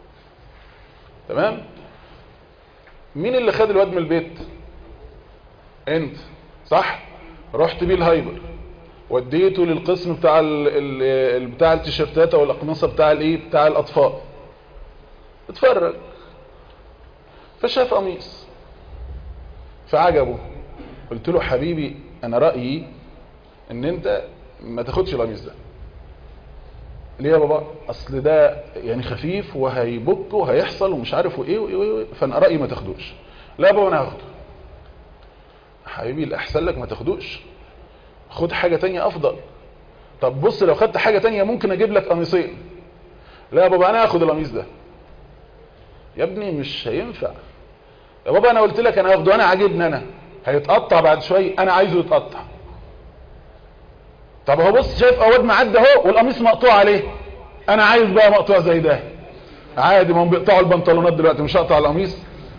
تمام مين اللي خد الواد من البيت انت صح رحت بيه الهايبر وديته للقسم بتاع ال ال بتاع التيشيرتات او الاقمصه بتاع الايه بتاع الاطفال اتفرج فشاف قميص فعجبه قلت له حبيبي انا رأيي ان انت ما تاخدش القميص ده ليه يا بابا اصل ده يعني خفيف وهيبك وهيحصل ومش عارف وايه وايه وايه فانا رأيي ما تاخدوش لا يا بابا انا هاخده حبيبي الاحسن لك ما تاخدوش خد حاجة تانية افضل طب بص لو خدت حاجة تانية ممكن اجيب لك قميصين لا يا بابا انا هاخد القميص ده يا ابني مش هينفع يا بابا انا قلت لك انا هاخده انا عاجبني انا هيتقطع بعد شويه انا عايزه يتقطع طب هو بص شايف اواد معدي اهو والقميص مقطوع عليه انا عايز بقى مقطوع زي ده عادي ما هم بيقطعوا البنطلونات دلوقتي مش هقطع القميص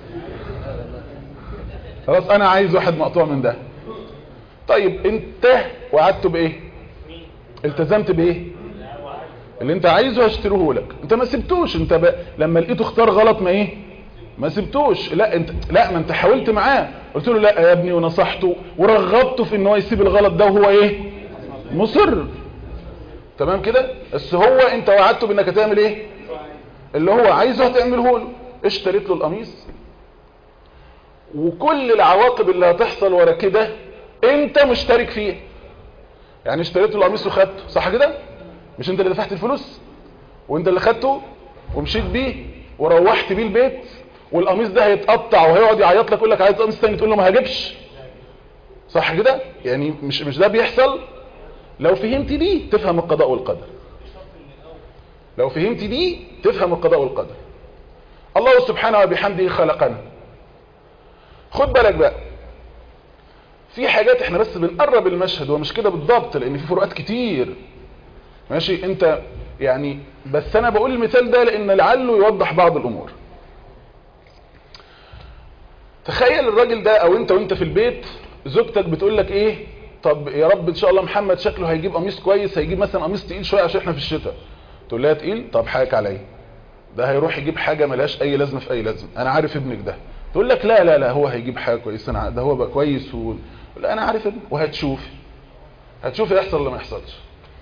خلاص انا عايز واحد مقطوع من ده طيب انت وعدته بايه التزمت بايه اللي انت عايزه هشتريه لك انت ما سبتوش انت ب... لما لقيته اختار غلط ما ايه ما سبتوش لا انت لا ما انت حاولت معاه قلت له لا يا ابني ونصحته ورغبته في ان هو يسيب الغلط ده وهو ايه مصر تمام كده بس هو انت وعدته بانك هتعمل ايه اللي هو عايزه هتعمله له اشتريت له القميص وكل العواقب اللي هتحصل ورا كده انت مشترك فيه يعني اشتريت له القميص وخدته صح كده مش انت اللي دفعت الفلوس وانت اللي خدته ومشيت بيه وروحت بيه البيت والقميص ده هيتقطع وهيقعد يعيط لك يقول لك عايز قميص تاني تقول له ما هجيبش صح كده يعني مش مش ده بيحصل لو فهمت دي تفهم القضاء والقدر لو فهمت دي تفهم القضاء والقدر الله سبحانه وبحمده خلقنا خد بالك بقى في حاجات احنا بس بنقرب المشهد ومش كده بالضبط لان في فروقات كتير ماشي انت يعني بس انا بقول المثال ده لان لعله يوضح بعض الامور تخيل الراجل ده او انت وانت في البيت زوجتك بتقول لك ايه طب يا رب ان شاء الله محمد شكله هيجيب قميص كويس هيجيب مثلا قميص تقيل شويه عشان احنا في الشتاء تقول لها تقيل طب حاجك عليا ده هيروح يجيب حاجه ملهاش اي لازمه في اي لازمه انا عارف ابنك ده تقول لك لا لا لا هو هيجيب حاجه كويسه انا ده هو بقى كويس و... لا انا عارف ابنك وهتشوف هتشوف يحصل ولا ما يحصلش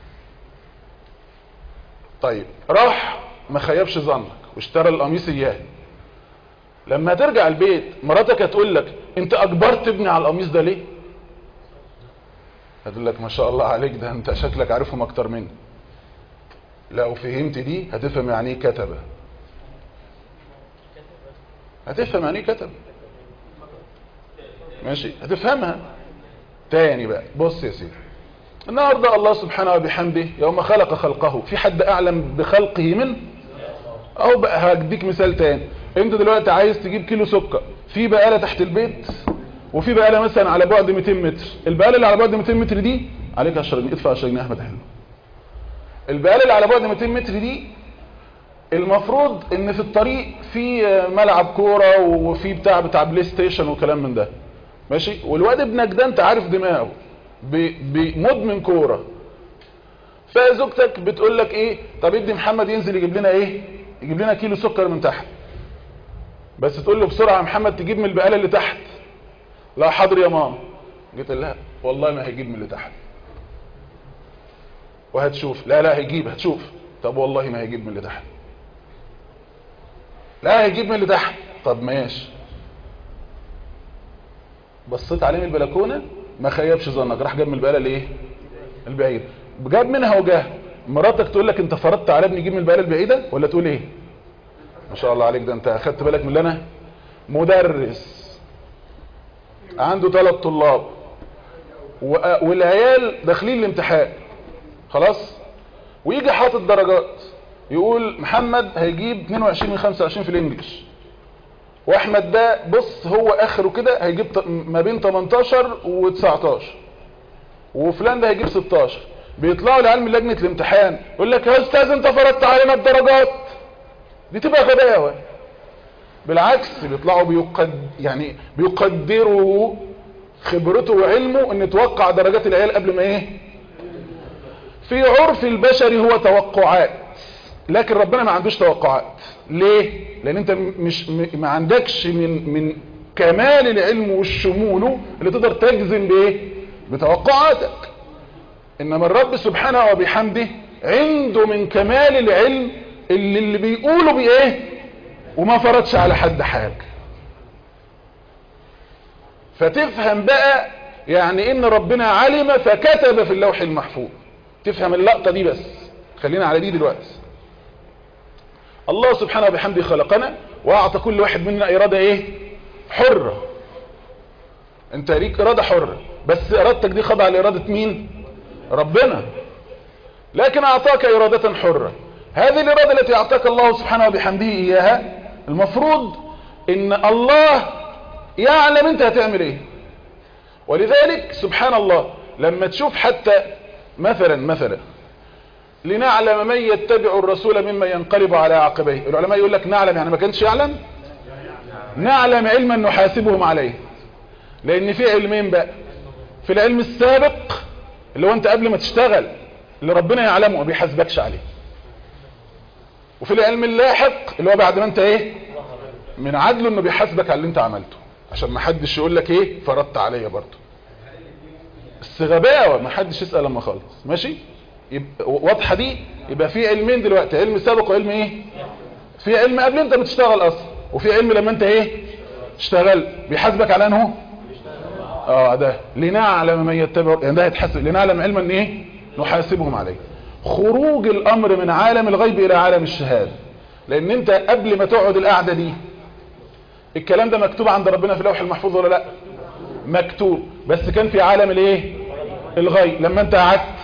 طيب راح ما خيبش ظنك واشترى القميص اياه لما ترجع البيت مراتك هتقول لك انت اجبرت ابني على القميص ده ليه هتقول لك ما شاء الله عليك ده انت شكلك عارفهم اكتر مني لو فهمت دي هتفهم يعني ايه كتبه هتفهم يعني ايه كتب ماشي هتفهمها تاني بقى بص يا سيدي النهارده الله سبحانه وبحمده يوم خلق خلقه في حد اعلم بخلقه من اهو بقى هديك مثال تاني انت دلوقتي عايز تجيب كيلو سكر في بقاله تحت البيت وفي بقاله مثلا على بعد 200 متر البقاله اللي على بعد 200 متر دي عليك 10 جنيه ادفع 10 جنيه احمد حلو البقاله اللي على بعد 200 متر دي المفروض ان في الطريق في ملعب كوره وفي بتاع بتاع بلاي ستيشن وكلام من ده ماشي والواد ابنك ده انت عارف دماغه بمدمن كوره فزوجتك بتقول لك ايه طب ادي محمد ينزل يجيب لنا ايه يجيب لنا كيلو سكر من تحت بس تقول له بسرعه يا محمد تجيب من البقاله اللي تحت لا حاضر يا ماما جيت لها والله ما هيجيب من اللي تحت وهتشوف لا لا هيجيب هتشوف طب والله ما هيجيب من اللي تحت لا هيجيب من اللي تحت طب ماشي بصيت عليه من البلكونه ما خيبش ظنك راح جاب من البقاله الايه البعيد جاب منها وجاه مراتك تقول لك انت فرضت على ابني يجيب من البقاله البعيده ولا تقول ايه ما شاء الله عليك ده انت اخدت بالك من اللي انا مدرس عنده ثلاث طلاب والعيال داخلين الامتحان خلاص ويجي حاطط درجات يقول محمد هيجيب 22 من 25 في الانجليش واحمد ده بص هو اخره كده هيجيب ما بين 18 و19 وفلان ده هيجيب 16 بيطلعوا لعلم لجنه الامتحان يقول لك يا استاذ انت فرضت علينا الدرجات دي تبقى غباوه بالعكس بيطلعوا بيقد يعني بيقدروا خبرته وعلمه ان توقع درجات العيال قبل ما ايه في عرف البشري هو توقعات لكن ربنا ما عندوش توقعات ليه لان انت مش ما عندكش من من كمال العلم والشمول اللي تقدر تجزم بايه بتوقعاتك انما الرب سبحانه وبحمده عنده من كمال العلم اللي اللي بيقوله بايه وما فرضش على حد حاجه فتفهم بقى يعني ان ربنا علم فكتب في اللوح المحفوظ تفهم اللقطه دي بس خلينا على دي دلوقتي الله سبحانه وبحمده خلقنا واعطى كل واحد منا اراده ايه حره انت ليك اراده حره بس ارادتك دي خاضعه لاراده مين ربنا لكن اعطاك اراده حره هذه الاراده التي اعطاك الله سبحانه وبحمده اياها المفروض ان الله يعلم انت هتعمل ايه ولذلك سبحان الله لما تشوف حتى مثلا مثلا لنعلم من يتبع الرسول مما ينقلب على عقبيه العلماء يقول لك نعلم يعني ما كانش يعلم نعلم علما نحاسبهم عليه لان في علمين بقى في العلم السابق اللي هو انت قبل ما تشتغل اللي ربنا يعلمه ما بيحاسبكش عليه وفي العلم اللاحق اللي هو بعد ما انت ايه من عدله انه بيحاسبك على اللي انت عملته عشان ما حدش يقول لك ايه فرضت عليا برضه بس غباوه ما حدش يسال لما خلص ماشي يبقى واضحه دي يبقى في علمين دلوقتي علم سابق وعلم ايه في علم قبل انت بتشتغل اصلا وفي علم لما انت ايه تشتغل بيحاسبك على انه اه ده لنعلم من يتبع يعني ده هيتحاسب لنعلم علما ان ايه نحاسبهم عليه خروج الامر من عالم الغيب الى عالم الشهاده لان انت قبل ما تقعد القعده دي الكلام ده مكتوب عند ربنا في اللوح المحفوظ ولا لا مكتوب بس كان في عالم الايه الغيب لما انت قعدت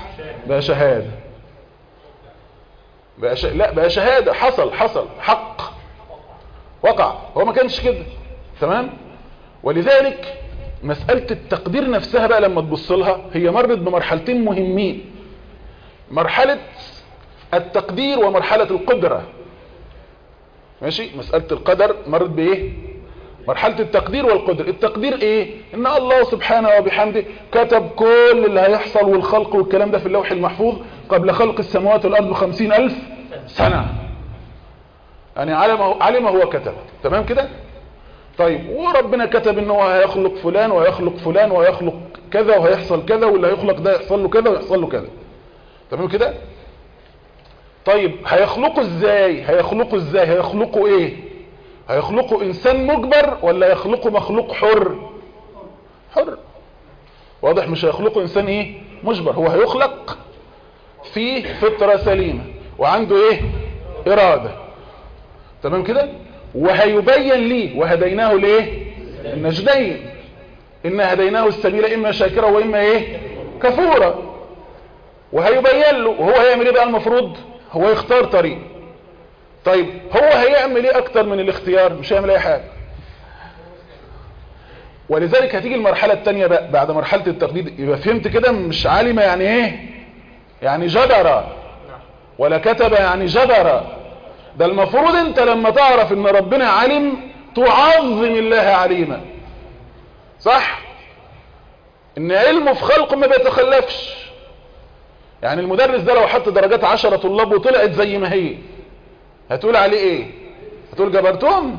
بقى شهادة بقى ش... لا بقى شهادة حصل حصل حق وقع هو ما كانش كده تمام ولذلك مسألة التقدير نفسها بقى لما تبص لها هي مرت بمرحلتين مهمين مرحلة التقدير ومرحلة القدرة ماشي مسألة القدر مرت بايه مرحلة التقدير والقدر التقدير ايه ان الله سبحانه وبحمده كتب كل اللي هيحصل والخلق والكلام ده في اللوح المحفوظ قبل خلق السماوات والارض بخمسين الف سنة يعني علم علم هو كتب تمام كده طيب وربنا كتب ان هو هيخلق فلان ويخلق فلان ويخلق كذا وهيحصل كذا واللي هيخلق ده يحصل له كذا ويحصل له كذا تمام كده طيب هيخلقوا ازاي هيخلقوا ازاي هيخلقوا ايه هيخلقوا انسان مجبر ولا يخلقوا مخلوق حر حر واضح مش هيخلقوا انسان ايه مجبر هو هيخلق في فطرة سليمة وعنده ايه ارادة تمام كده وهيبين ليه وهديناه ليه النجدين إن هديناه السبيل إما شاكرا وإما إيه كفورا وهيبين له وهو هيعمل إيه بقى المفروض هو يختار طريق طيب هو هيعمل إيه أكتر من الاختيار مش هيعمل أي حاجة ولذلك هتيجي المرحلة التانية بقى بعد مرحلة التقليد يبقى فهمت كده مش عالمة يعني ايه يعني جبرة ولا كتب يعني جبرة ده المفروض انت لما تعرف ان ربنا علم تعظم الله عليما صح ان علمه في خلقه ما بيتخلفش يعني المدرس ده لو حط درجات عشرة طلاب وطلعت زي ما هي هتقول عليه ايه هتقول جبرتهم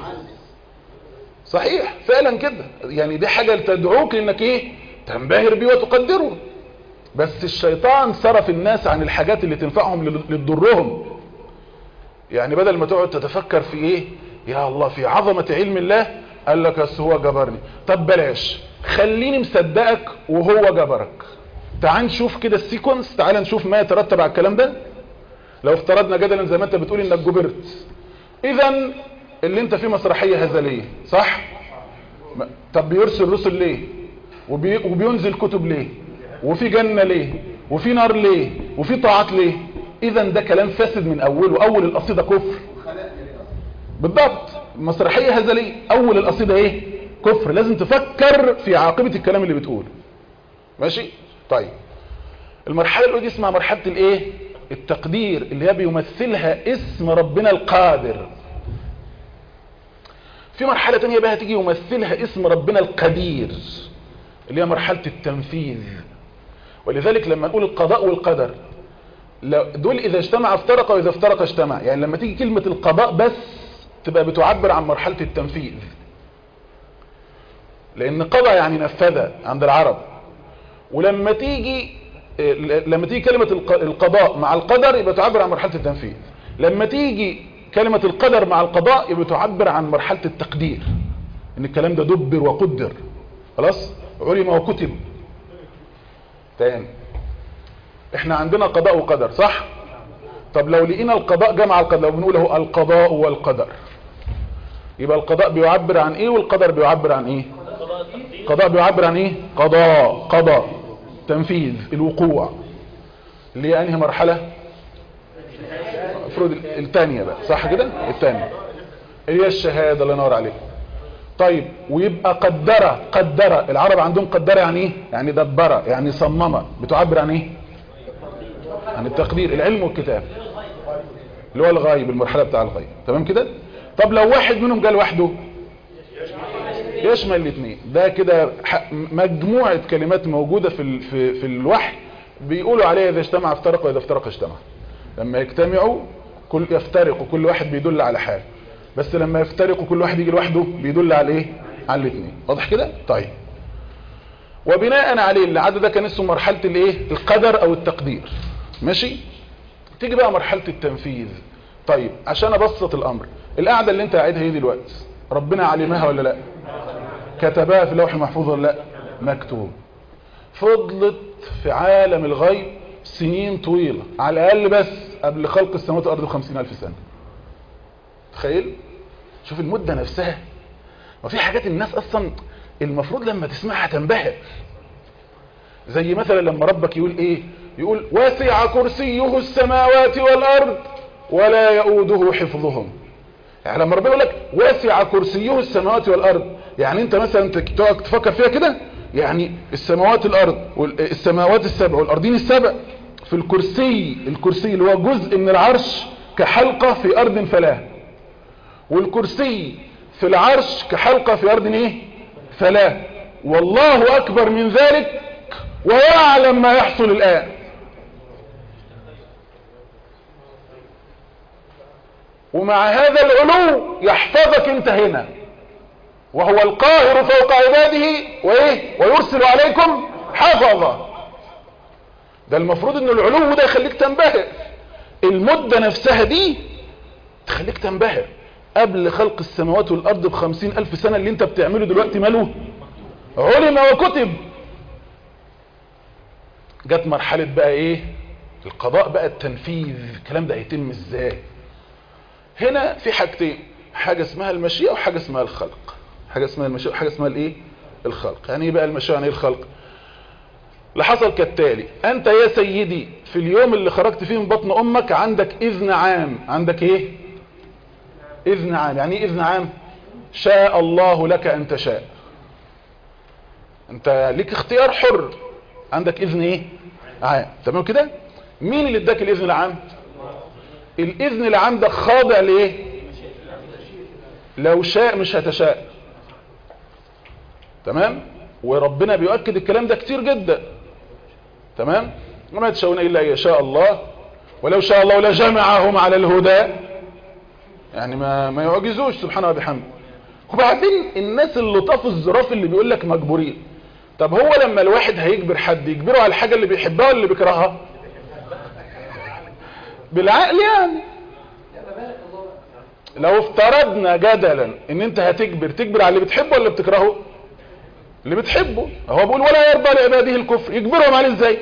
صحيح فعلا كده يعني دي حاجة تدعوك انك ايه تنبهر بيه وتقدره بس الشيطان صرف الناس عن الحاجات اللي تنفعهم لتضرهم يعني بدل ما تقعد تتفكر في ايه يا الله في عظمة علم الله قال لك بس هو جبرني طب بلاش خليني مصدقك وهو جبرك تعال نشوف كده السيكونس تعال نشوف ما يترتب على الكلام ده لو افترضنا جدلا زي ما انت بتقول انك جبرت اذا اللي انت فيه مسرحية هزلية صح طب بيرسل رسل ليه وبي وبينزل كتب ليه وفي جنة ليه وفي نار ليه وفي طاعات ليه اذا ده كلام فاسد من اوله اول القصيدة كفر بالضبط مسرحية هزلية اول القصيدة ايه كفر لازم تفكر في عاقبة الكلام اللي بتقوله ماشي طيب المرحلة الاولى دي اسمها مرحلة الايه التقدير اللي هي بيمثلها اسم ربنا القادر في مرحلة تانية بقى تيجي يمثلها اسم ربنا القدير اللي هي مرحلة التنفيذ ولذلك لما نقول القضاء والقدر دول إذا اجتمع افترق وإذا افترق اجتمع يعني لما تيجي كلمة القضاء بس تبقى بتعبر عن مرحلة التنفيذ لأن قضى يعني نفذ عند العرب ولما تيجي لما تيجي كلمة القضاء مع القدر يبقى تعبر عن مرحلة التنفيذ لما تيجي كلمة القدر مع القضاء يبقى تعبر عن مرحلة التقدير ان الكلام ده دبر وقدر خلاص علم وكتب تاني احنا عندنا قضاء وقدر صح طب لو لقينا القضاء جمع القدر لو بنقول هو القضاء والقدر يبقى القضاء بيعبر عن ايه والقدر بيعبر عن ايه قضاء بيعبر عن ايه قضاء قضاء تنفيذ الوقوع اللي هي انهي مرحلة المفروض الثانية بقى صح كده الثانية اللي هي الشهادة الله ينور عليك طيب ويبقى قدرة قدرة العرب عندهم قدرة يعني ايه يعني دبرة يعني صممة بتعبر عن ايه عن التقدير العلم والكتاب اللي هو الغايب المرحلة بتاع الغايب تمام كده طب لو واحد منهم جه لوحده يشمل الاثنين ده كده مجموعة كلمات موجودة في في في الوحي بيقولوا عليها اذا اجتمع افترق واذا افترق اجتمع لما يجتمعوا كل يفترقوا كل واحد بيدل على حاجه بس لما يفترقوا كل واحد يجي لوحده بيدل على ايه على الاثنين واضح كده طيب وبناء عليه اللي عدى ده كان اسمه مرحله الايه القدر او التقدير ماشي تيجي بقى مرحله التنفيذ طيب عشان ابسط الامر القعده اللي انت قاعدها ايه دلوقتي ربنا علمها ولا لا كتبها في اللوح المحفوظ ولا لا مكتوب فضلت في عالم الغيب سنين طويلة على الأقل بس قبل خلق السماوات والأرض بخمسين ألف سنة تخيل شوف المدة نفسها وفي حاجات الناس أصلا المفروض لما تسمعها تنبهر زي مثلا لما ربك يقول إيه يقول وسع كرسيه السماوات والارض ولا يؤوده حفظهم يعني لما ربنا يقول لك وسع كرسيه السماوات والارض يعني انت مثلا تقعد تفكر فيها كده يعني السماوات الارض والسماوات السبع والارضين السبع في الكرسي الكرسي اللي هو جزء من العرش كحلقة في ارض فلاه والكرسي في العرش كحلقة في ارض ايه فلاه والله اكبر من ذلك ويعلم ما يحصل الان ومع هذا العلو يحفظك انت هنا وهو القاهر فوق عباده وايه ويرسل عليكم حفظا ده المفروض ان العلو ده يخليك تنبهر المدة نفسها دي تخليك تنبهر قبل خلق السماوات والارض بخمسين الف سنة اللي انت بتعمله دلوقتي ماله علم وكتب جت مرحلة بقى ايه القضاء بقى التنفيذ الكلام ده هيتم ازاي هنا في حاجتين حاجة اسمها المشيئة وحاجة اسمها الخلق حاجة اسمها المشيئة وحاجة اسمها الايه الخلق يعني ايه بقى المشيئة يعني ايه الخلق لحصل كالتالي انت يا سيدي في اليوم اللي خرجت فيه من بطن امك عندك اذن عام عندك ايه اذن عام يعني ايه اذن عام شاء الله لك ان تشاء انت ليك اختيار حر عندك اذن ايه عام تمام كده مين اللي اداك الاذن العام الاذن العام ده خاضع لايه لو شاء مش هتشاء تمام وربنا بيؤكد الكلام ده كتير جدا تمام وما تشاءون الا ان يشاء الله ولو شاء الله لجمعهم على الهدى يعني ما ما يعجزوش سبحانه وبحمده وبعدين الناس اللي طافوا الزراف اللي بيقول لك مجبورين طب هو لما الواحد هيجبر حد يجبره على الحاجه اللي بيحبها ولا اللي بيكرهها بالعقل يعني لو افترضنا جدلا ان انت هتجبر تجبر على اللي بتحبه ولا بتكرهه اللي بتحبه هو بيقول ولا يرضى لعباده الكفر يجبرهم عليه ازاي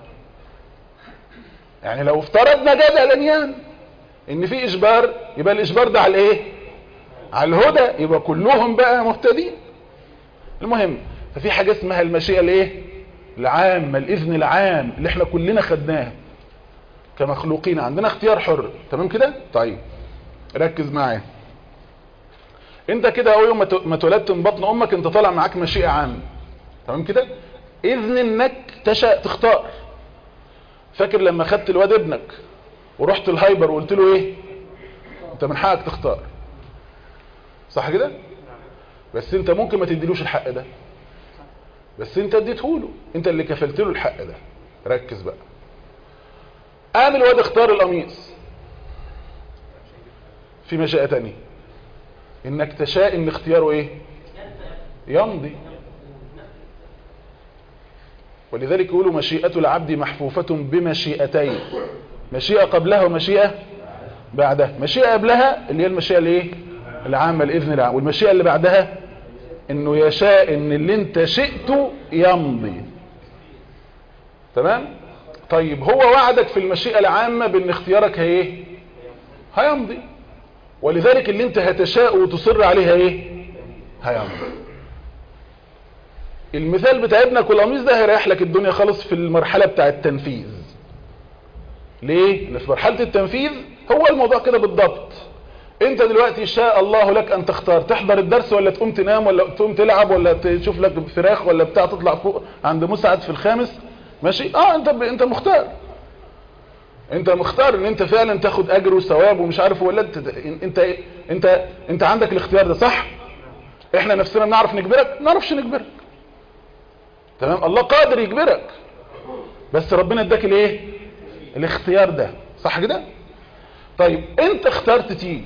يعني لو افترضنا جدلا يعني ان في اجبار يبقى الاجبار ده على ايه على الهدى يبقى كلهم بقى مهتدين المهم ففي حاجة اسمها المشيئة الايه العامة الاذن العام اللي احنا كلنا خدناه كمخلوقين عندنا اختيار حر تمام كده طيب ركز معايا انت كده اول يوم ما اتولدت من بطن امك انت طالع معاك مشيئة عامة تمام كده اذن انك تشاء تختار فاكر لما خدت الواد ابنك ورحت الهايبر وقلت له ايه انت من حقك تختار صح كده بس انت ممكن ما تديلوش الحق ده بس انت اديته له انت اللي كفلت له الحق ده ركز بقى قام الواد اختار القميص في مشيئة تانية انك تشاء ان اختياره ايه يمضي ولذلك يقولوا مشيئة العبد محفوفة بمشيئتين مشيئة قبلها ومشيئة بعدها مشيئة قبلها اللي هي المشيئة الايه العامة الاذن العام والمشيئة اللي بعدها انه يشاء ان اللي انت شئته يمضي تمام طيب هو وعدك في المشيئة العامة بان اختيارك ايه هيمضي ولذلك اللي انت هتشاء وتصر عليها ايه هيمضي المثال بتاع ابنك والقميص ده هيريح لك الدنيا خالص في المرحلة بتاع التنفيذ ليه؟ لان في مرحلة التنفيذ هو الموضوع كده بالضبط انت دلوقتي شاء الله لك ان تختار تحضر الدرس ولا تقوم تنام ولا تقوم تلعب ولا تشوف لك فراخ ولا بتاع تطلع فوق عند مسعد في الخامس ماشي اه انت ب... انت مختار انت مختار ان انت فعلا تاخد اجر وثواب ومش عارف ولا انت انت انت انت عندك الاختيار ده صح احنا نفسنا بنعرف نجبرك ما نعرفش نجبرك تمام الله قادر يجبرك بس ربنا اداك الايه الاختيار ده صح كده طيب انت اخترت تيجي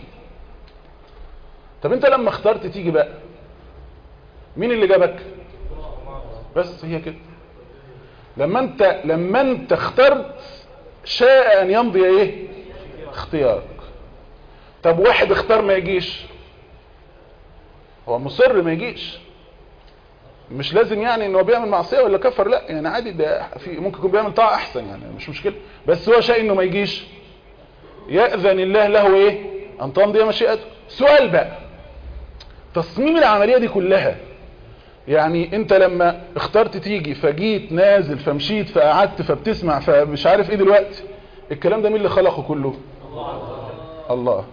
طب انت لما اخترت تيجي بقى مين اللي جابك بس هي كده لما انت لما انت اخترت شاء ان يمضي ايه اختيارك طب واحد اختار ما يجيش هو مصر ما يجيش مش لازم يعني انه بيعمل معصيه ولا كفر لا يعني عادي ده في ممكن يكون بيعمل طاعه احسن يعني مش مشكله بس هو شيء انه ما يجيش يأذن الله له ايه ان تمضي مشيئته سؤال بقى تصميم العمليه دي كلها يعني انت لما اخترت تيجي فجيت نازل فمشيت فقعدت فبتسمع فمش عارف ايه دلوقتي الكلام ده مين اللي خلقه كله الله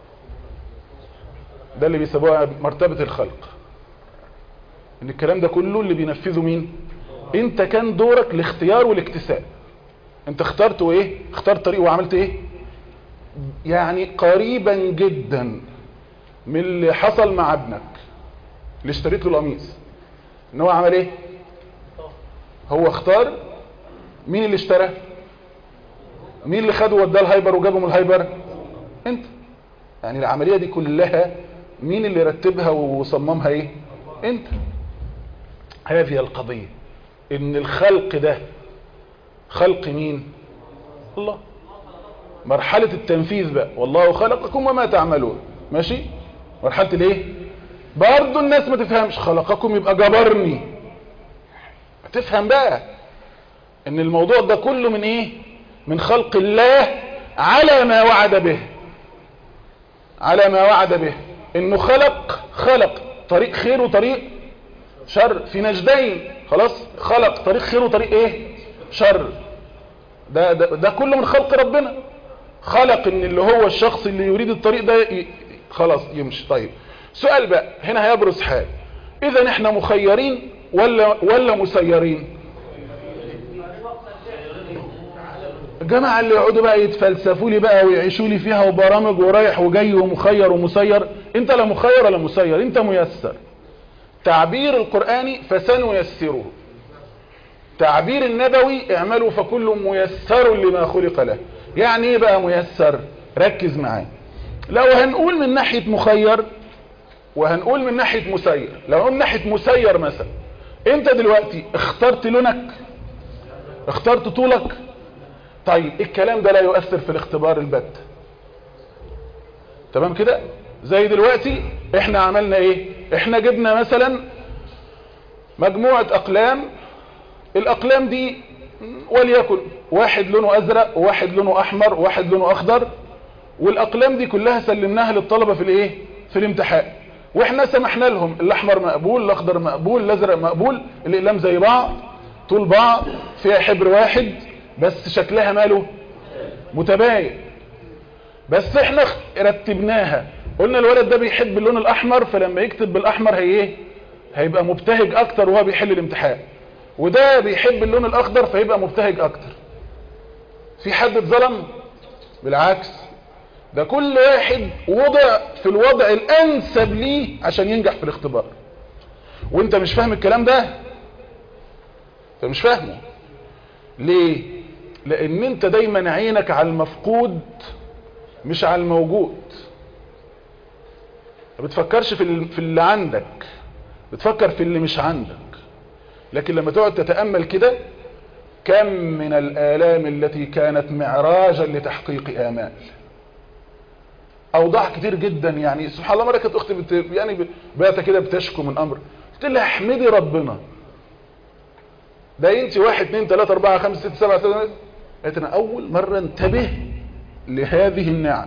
ده اللي بيسموها مرتبة الخلق ان الكلام ده كله اللي بينفذه مين انت كان دورك الاختيار والاكتساب انت اخترت وايه اخترت طريق وعملت ايه يعني قريبا جدا من اللي حصل مع ابنك اللي اشتريت له القميص ان هو عمل ايه هو اختار مين اللي اشترى مين اللي خده وداه الهايبر وجابه من الهايبر انت يعني العملية دي كلها مين اللي رتبها وصممها ايه انت هذه القضية ان الخلق ده خلق مين الله مرحلة التنفيذ بقى والله خلقكم وما تعملون ماشي مرحلة الايه برضو الناس ما تفهمش خلقكم يبقى جبرني تفهم بقى ان الموضوع ده كله من ايه من خلق الله على ما وعد به على ما وعد به انه خلق خلق طريق خير وطريق شر في نجدين خلاص خلق طريق خير وطريق ايه شر ده, ده, ده كله من خلق ربنا خلق ان اللي هو الشخص اللي يريد الطريق ده ي... خلاص يمشي طيب سؤال بقى هنا هيبرز حال اذا احنا مخيرين ولا ولا مسيرين الجماعة اللي يقعدوا بقى يتفلسفوا لي بقى ويعيشوا لي فيها وبرامج ورايح وجاي ومخير ومسير انت لا مخير ولا مسير انت ميسر تعبير القرآني فسنيسره تعبير النبوي اعملوا فكل ميسر لما خلق له يعني ايه بقى ميسر ركز معايا لو هنقول من ناحية مخير وهنقول من ناحية مسير لو هنقول من ناحية مسير مثلا انت دلوقتي اخترت لونك اخترت طولك طيب الكلام ده لا يؤثر في الاختبار البت تمام كده زي دلوقتي احنا عملنا ايه احنا جبنا مثلا مجموعة اقلام الاقلام دي وليكن واحد لونه ازرق وواحد لونه احمر وواحد لونه اخضر والاقلام دي كلها سلمناها للطلبة في الايه في الامتحان واحنا سمحنا لهم الاحمر مقبول الاخضر مقبول الازرق مقبول الاقلام زي بعض طول بعض فيها حبر واحد بس شكلها ماله متباين بس احنا رتبناها قلنا الولد ده بيحب اللون الاحمر فلما يكتب بالاحمر هي ايه هيبقى مبتهج اكتر وهو بيحل الامتحان وده بيحب اللون الاخضر فيبقى مبتهج اكتر في حد اتظلم بالعكس ده كل واحد وضع في الوضع الانسب ليه عشان ينجح في الاختبار وانت مش فاهم الكلام ده انت مش فاهمه ليه لان انت دايما عينك على المفقود مش على الموجود ما بتفكرش في في اللي عندك بتفكر في اللي مش عندك لكن لما تقعد تتأمل كده كم من الآلام التي كانت معراجا لتحقيق آمال أوضاع كتير جدا يعني سبحان الله مرة كانت أختي بت... يعني باتة كده بتشكو من أمر قلت لها احمدي ربنا ده انت واحد اتنين تلاتة اربعة خمسة ستة سبعة سبعة قالت انا اول مرة انتبه لهذه النعم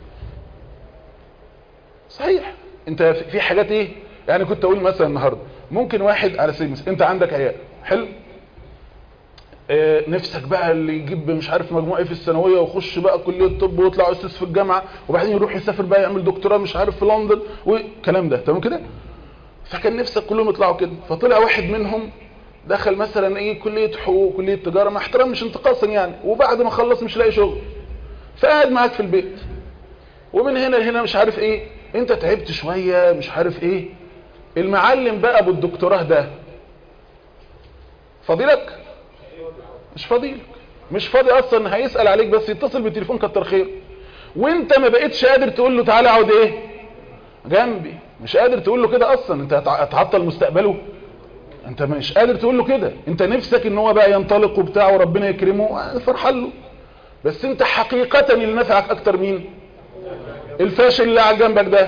صحيح انت في حاجات ايه يعني كنت اقول مثلا النهاردة ممكن واحد على سبيل المثال انت عندك عيال حلو اه نفسك بقى اللي يجيب مش عارف مجموع ايه في الثانويه ويخش بقى كليه الطب ويطلع استاذ في الجامعه وبعدين يروح يسافر بقى يعمل دكتوراه مش عارف في لندن والكلام ده تمام كده فكان نفسك كلهم يطلعوا كده فطلع واحد منهم دخل مثلا ايه كلية حقوق كلية تجارة مع احترام مش انتقاصا يعني وبعد ما خلص مش لاقي شغل فقعد معاك في البيت ومن هنا لهنا مش عارف ايه انت تعبت شوية مش عارف ايه المعلم بقى ابو الدكتوراه ده فضيلك مش فضيلك مش فاضي اصلا هيسأل عليك بس يتصل بالتليفون كتر خير وانت ما بقيتش قادر تقول له تعالى اقعد ايه جنبي مش قادر تقول له كده اصلا انت هتعطل مستقبله انت مش قادر تقول له كده انت نفسك ان هو بقى ينطلق وبتاع وربنا يكرمه فرحان له بس انت حقيقة اللي نفعك اكتر مين الفاشل اللي على جنبك ده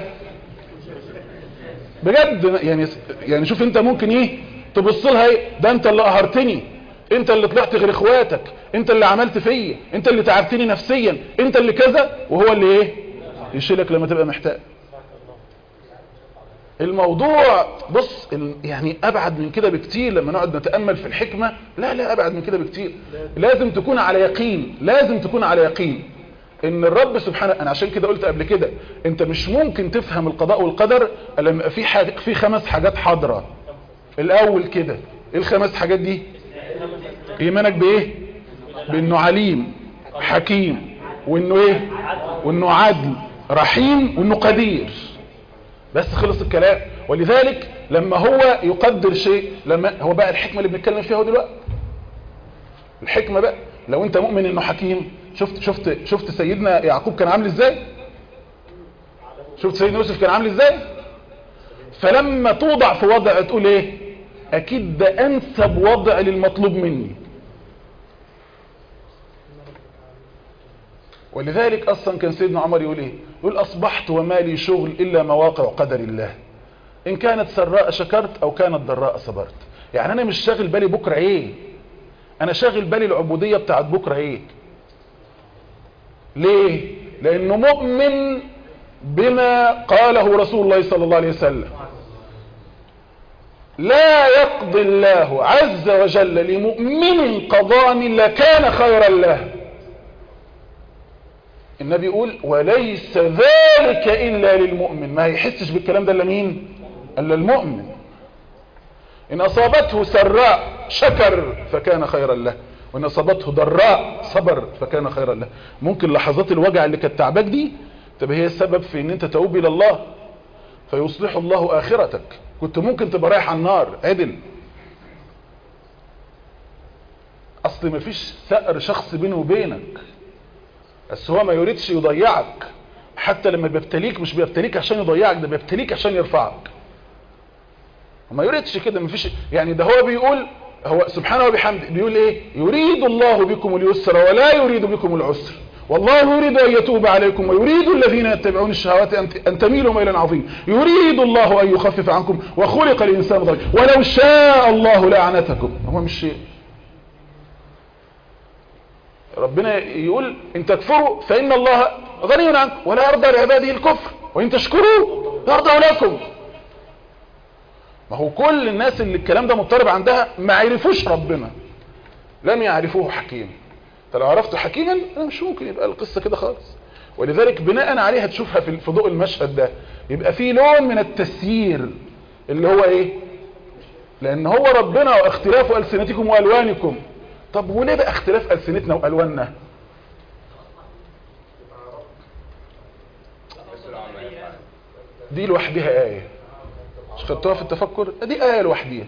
بجد يعني يعني شوف انت ممكن ايه تبص لها ايه ده انت اللي قهرتني انت اللي طلعت غير اخواتك انت اللي عملت فيا انت اللي تعبتني نفسيا انت اللي كذا وهو اللي ايه يشيلك لما تبقى محتاج الموضوع بص ال- يعني ابعد من كده بكتير لما نقعد نتامل في الحكمه لا لا ابعد من كده بكتير لازم تكون على يقين لازم تكون على يقين ان الرب سبحانه انا عشان كده قلت قبل كده انت مش ممكن تفهم القضاء والقدر الا لما يبقى في حاجة في خمس حاجات حاضره الاول كده ايه الخمس حاجات دي ايمانك بايه بانه عليم حكيم وانه ايه وانه عدل رحيم وانه قدير بس خلص الكلام ولذلك لما هو يقدر شيء لما هو بقى الحكمة اللي بنتكلم فيها هو دلوقتي الحكمة بقى لو انت مؤمن انه حكيم شفت شفت شفت سيدنا يعقوب كان عامل ازاي شفت سيدنا يوسف كان عامل ازاي فلما توضع في وضع تقول ايه اكيد ده انسب وضع للمطلوب مني ولذلك اصلا كان سيدنا عمر يقول ايه يقول اصبحت وما لي شغل الا مواقع قدر الله ان كانت سراء شكرت او كانت ضراء صبرت يعني انا مش شاغل بالي بكره ايه انا شاغل بالي العبوديه بتاعت بكره ايه ليه لانه مؤمن بما قاله رسول الله صلى الله عليه وسلم لا يقضي الله عز وجل لمؤمن قضاء لكان خيرا له النبي يقول وليس ذلك إلا للمؤمن ما يحسش بالكلام ده إلا مين إلا المؤمن إن أصابته سراء شكر فكان خيرا له وإن أصابته ضراء صبر فكان خيرا له ممكن لحظات الوجع اللي كانت تعباك دي تبقى هي السبب في ان انت تؤوب الى الله فيصلح الله اخرتك كنت ممكن تبقى رايح على النار عدل اصل مفيش ثأر شخص بينه وبينك بس هو ما يريدش يضيعك حتى لما بيبتليك مش بيبتليك عشان يضيعك ده بيبتليك عشان يرفعك وما يريدش كده مفيش يعني ده هو بيقول هو سبحانه وبحمده بيقول ايه يريد الله بكم اليسر ولا يريد بكم العسر والله يريد ان يتوب عليكم ويريد الذين يتبعون الشهوات ان تميلوا ميلا عظيما يريد الله ان يخفف عنكم وخلق الانسان ضعيفا ولو شاء الله لعنتكم هو مش شيء ربنا يقول ان تكفروا فان الله غني عنكم ولا يرضى لعباده الكفر وان تشكروا يرضى لكم ما هو كل الناس اللي الكلام ده مضطرب عندها ما عرفوش ربنا لم يعرفوه حكيم فلو عرفته حكيما مش ممكن يبقى القصة كده خالص ولذلك بناء عليه هتشوفها في في ضوء المشهد ده يبقى في لون من التسيير اللي هو ايه لان هو ربنا واختلاف ألسنتكم والوانكم طب وليه بقى اختلاف ألسنتنا والواننا دي لوحدها آية مش خدتوها في التفكر دي آية لوحدها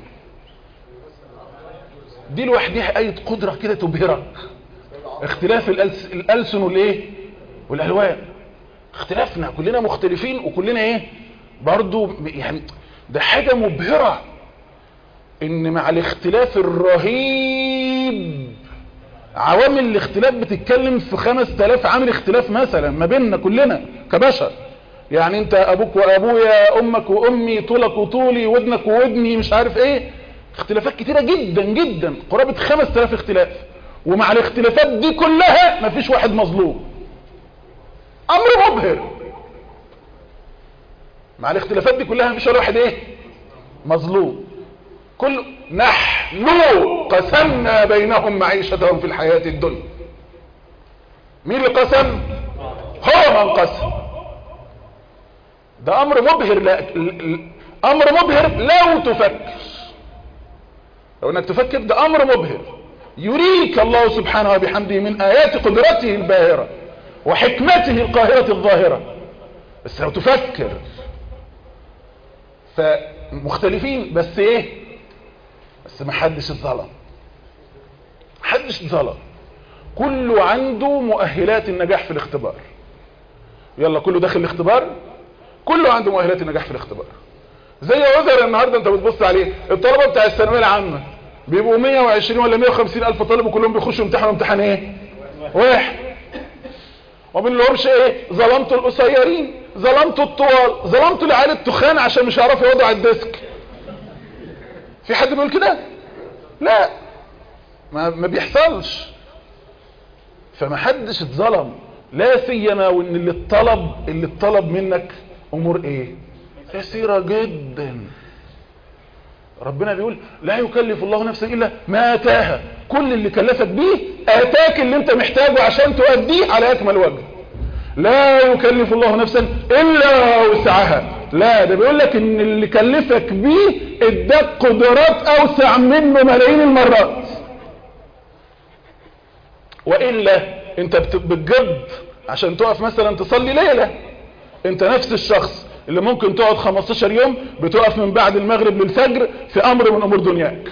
دي لوحدها آية قدرة كده تبهرك اختلاف الألس... الألسن والايه والألوان اختلافنا كلنا مختلفين وكلنا ايه برضو يعني ده حاجة مبهرة ان مع الاختلاف الرهيب عوامل الاختلاف بتتكلم في خمس تلاف عامل اختلاف مثلا ما بيننا كلنا كبشر يعني انت ابوك وابويا امك وامي طولك وطولي ودنك وودني مش عارف ايه اختلافات كتيرة جدا جدا قرابة خمس تلاف اختلاف ومع الاختلافات دي كلها مفيش واحد مظلوم امر مبهر مع الاختلافات دي كلها مفيش ولا واحد ايه مظلوم كل نحن قسمنا بينهم معيشتهم في الحياة الدنيا مين اللي قسم هو من قسم ده امر مبهر لا امر مبهر لو تفكر لو انك تفكر ده امر مبهر يريك الله سبحانه وبحمده من آيات قدرته الباهرة وحكمته القاهرة الظاهرة بس لو تفكر فمختلفين بس ايه بس ما حدش اتظلم حدش اتظلم كله عنده مؤهلات النجاح في الاختبار يلا كله داخل الاختبار كله عنده مؤهلات النجاح في الاختبار زي عذر النهارده انت بتبص عليه الطلبه بتاع الثانويه العامه بيبقوا 120 ولا 150 الف طالب وكلهم بيخشوا امتحانوا امتحان ايه واحد ومن لهمش ايه ظلمتوا القصيرين ظلمتوا الطوال ظلمتوا العيال التخان عشان مش هيعرفوا يقعدوا على الديسك في حد بيقول كده لا ما, ما بيحصلش فما حدش اتظلم لا سيما وان اللي اتطلب اللي اتطلب منك امور ايه يسيرة جدا ربنا بيقول لا يكلف الله نفسا الا ما اتاها كل اللي كلفك بيه اتاك اللي انت محتاجه عشان تؤديه على اكمل وجه لا يكلف الله نفسا الا وسعها لا ده بيقول لك ان اللي كلفك بيه اداك قدرات اوسع منه ملايين المرات والا انت بت- بتجد عشان تقف مثلا تصلي ليله انت نفس الشخص اللي ممكن تقعد 15 يوم بتقف من بعد المغرب للفجر في امر من امور دنياك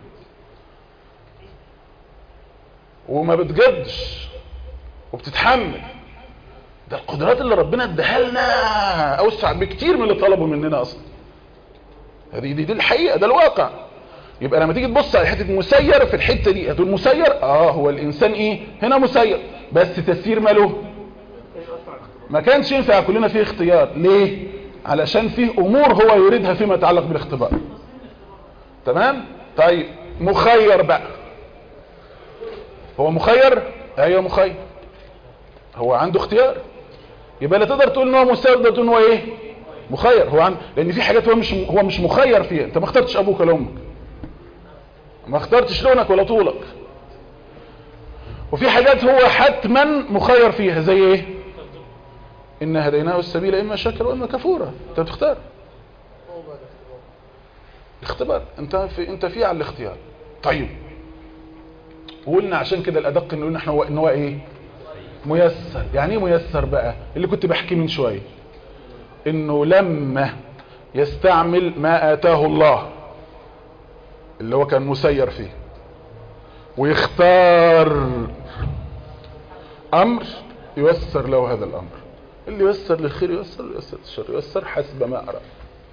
وما بتجدش وبتتحمل ده القدرات اللي ربنا اداها لنا اوسع بكتير من اللي طلبوا مننا اصلا هذه دي, دي الحقيقه ده الواقع يبقى لما تيجي تبص على حته مسير في الحته دي هتقول مسير اه هو الانسان ايه هنا مسير بس تسيير ماله ما كانش ينفع كلنا فيه اختيار ليه علشان فيه امور هو يريدها فيما يتعلق بالاختبار تمام طيب مخير بقى هو مخير ايوه مخير هو عنده اختيار يبقى لا تقدر تقول ان هو مسير ده تقول ان هو ايه مخير هو عن... لان في حاجات هو مش هو مش مخير فيها انت ما اخترتش ابوك ولا امك ما اخترتش لونك ولا طولك وفي حاجات هو حتما مخير فيها زي ايه إن هديناه السبيل إما شاكر وإما كفورا أنت بتختار اختبار أنت في أنت في على الاختيار طيب وقلنا عشان كده الأدق إن قلنا إحنا هو إن هو إيه ميسر يعني إيه ميسر بقى اللي كنت بحكي من شوية إنه لما يستعمل ما آتاه الله اللي هو كان مسير فيه ويختار أمر ييسر له هذا الأمر اللي ييسر للخير ييسر اللي ييسر للشر ييسر حسب ما أرى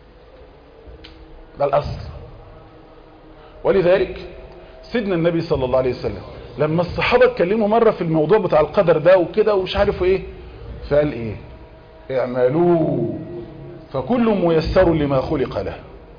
ده الأصل ولذلك سيدنا النبي صلى الله عليه وسلم لما الصحابة اتكلموا مرة في الموضوع بتاع القدر ده وكده ومش عارف ايه فقال ايه اعملوا فكل ميسر لما خلق له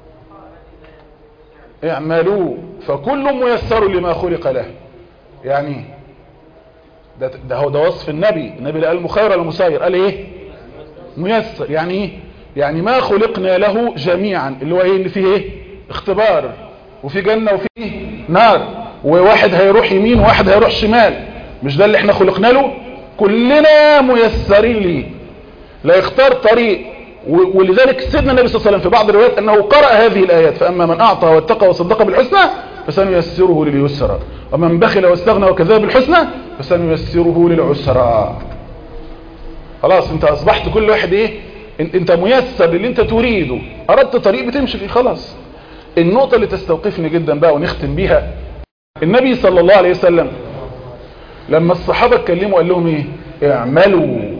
اعملوا فكل ميسر لما خلق له يعني ده, ده هو ده وصف النبي النبي اللي قال مخير ولا مسير قال ايه ميسر يعني ايه يعني ما خلقنا له جميعا اللي هو ايه اللي فيه ايه اختبار وفي جنة وفي نار وواحد هيروح يمين وواحد هيروح شمال مش ده اللي احنا خلقنا له كلنا ميسرين ليه لا يختار طريق ولذلك سيدنا النبي صلى الله عليه وسلم في بعض الروايات انه قرأ هذه الايات فاما من اعطى واتقى وصدق بالحسنى فسنيسره لليسرى ومن بخل واستغنى وكذب بالحسنى فسنيسره للعسرى خلاص انت اصبحت كل واحد ايه انت ميسر للي انت تريده اردت طريق بتمشي فيه خلاص النقطة اللي تستوقفني جدا بقى ونختم بيها النبي صلى الله عليه وسلم لما الصحابة اتكلموا قال لهم ايه اعملوا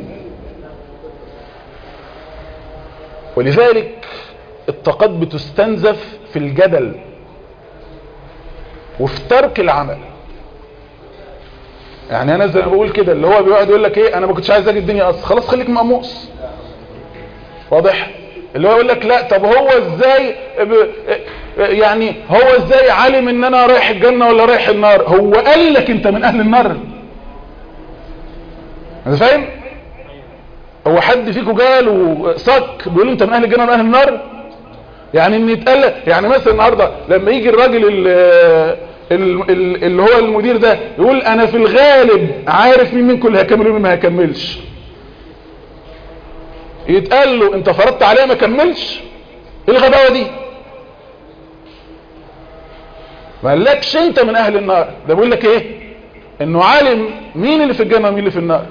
ولذلك الطاقات بتستنزف في الجدل وفي ترك العمل يعني انا زي ما بقول كده اللي هو بيقعد يقول لك ايه انا ما كنتش عايز اجي الدنيا اصلا خلاص خليك مقموص واضح اللي هو يقول لك لا طب هو ازاي يعني هو ازاي عالم ان انا رايح الجنة ولا رايح النار هو قال لك انت من اهل النار انت فاهم هو حد فيكم جال وصك بيقول انت من اهل الجنة ولا اهل النار يعني ان يتقال يعني مثلا النهارده لما يجي الراجل اللي هو المدير ده يقول انا في الغالب عارف مين منكم اللي هيكمل ومين ما هيكملش يتقال له انت فرضت عليه ما كملش ايه الغباوه دي ما قالكش انت من اهل النار ده بيقول لك ايه انه عالم مين اللي في الجنه ومين اللي في النار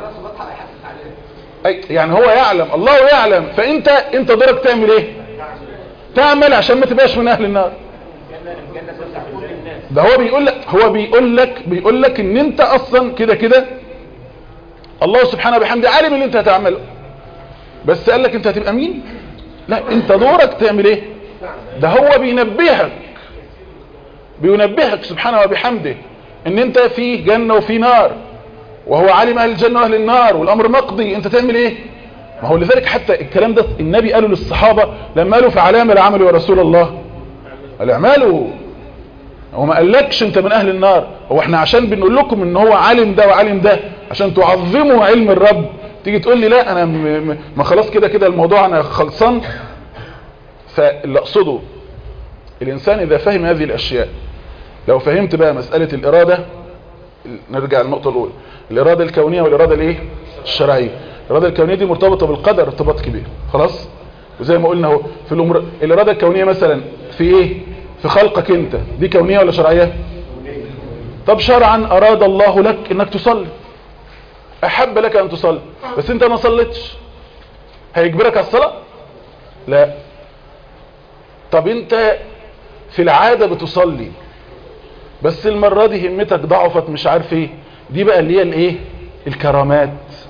أي يعني هو يعلم الله يعلم فانت انت دورك تعمل ايه تعمل عشان ما تبقاش من اهل النار ده هو بيقول لك هو بيقول لك بيقول لك ان انت اصلا كده كده الله سبحانه وبحمده عالم اللي انت هتعمله بس قال لك انت هتبقى مين لا انت دورك تعمل ايه ده هو بينبهك بينبهك سبحانه وبحمده ان انت في جنة وفي نار وهو عالم اهل الجنة واهل النار والامر مقضي انت تعمل ايه ما هو لذلك حتى الكلام ده النبي قاله للصحابة لما قالوا فعلام العمل يا رسول الله قال اعملوا هو ما قالكش انت من اهل النار هو احنا عشان بنقول لكم ان هو عالم ده وعالم ده عشان تعظموا علم الرب تيجي تقول لي لا انا م... م... ما خلاص كده كده الموضوع انا خلصان فاللي اقصده الانسان اذا فهم هذه الاشياء لو فهمت بقى مسألة الارادة نرجع للنقطة الاولى الارادة الكونية والارادة الايه الشرعية الارادة الكونية دي مرتبطة بالقدر ارتباط كبير خلاص وزي ما قلنا اهو في الامور الارادة الكونية مثلا في ايه في خلقك انت دي كونية ولا شرعية طب شرعا اراد الله لك انك تصلي احب لك ان تصلي بس انت ما صليتش هيجبرك على الصلاة لا طب انت في العادة بتصلي بس المرة دي همتك ضعفت مش عارف ايه دي بقى اللي هي الايه الكرامات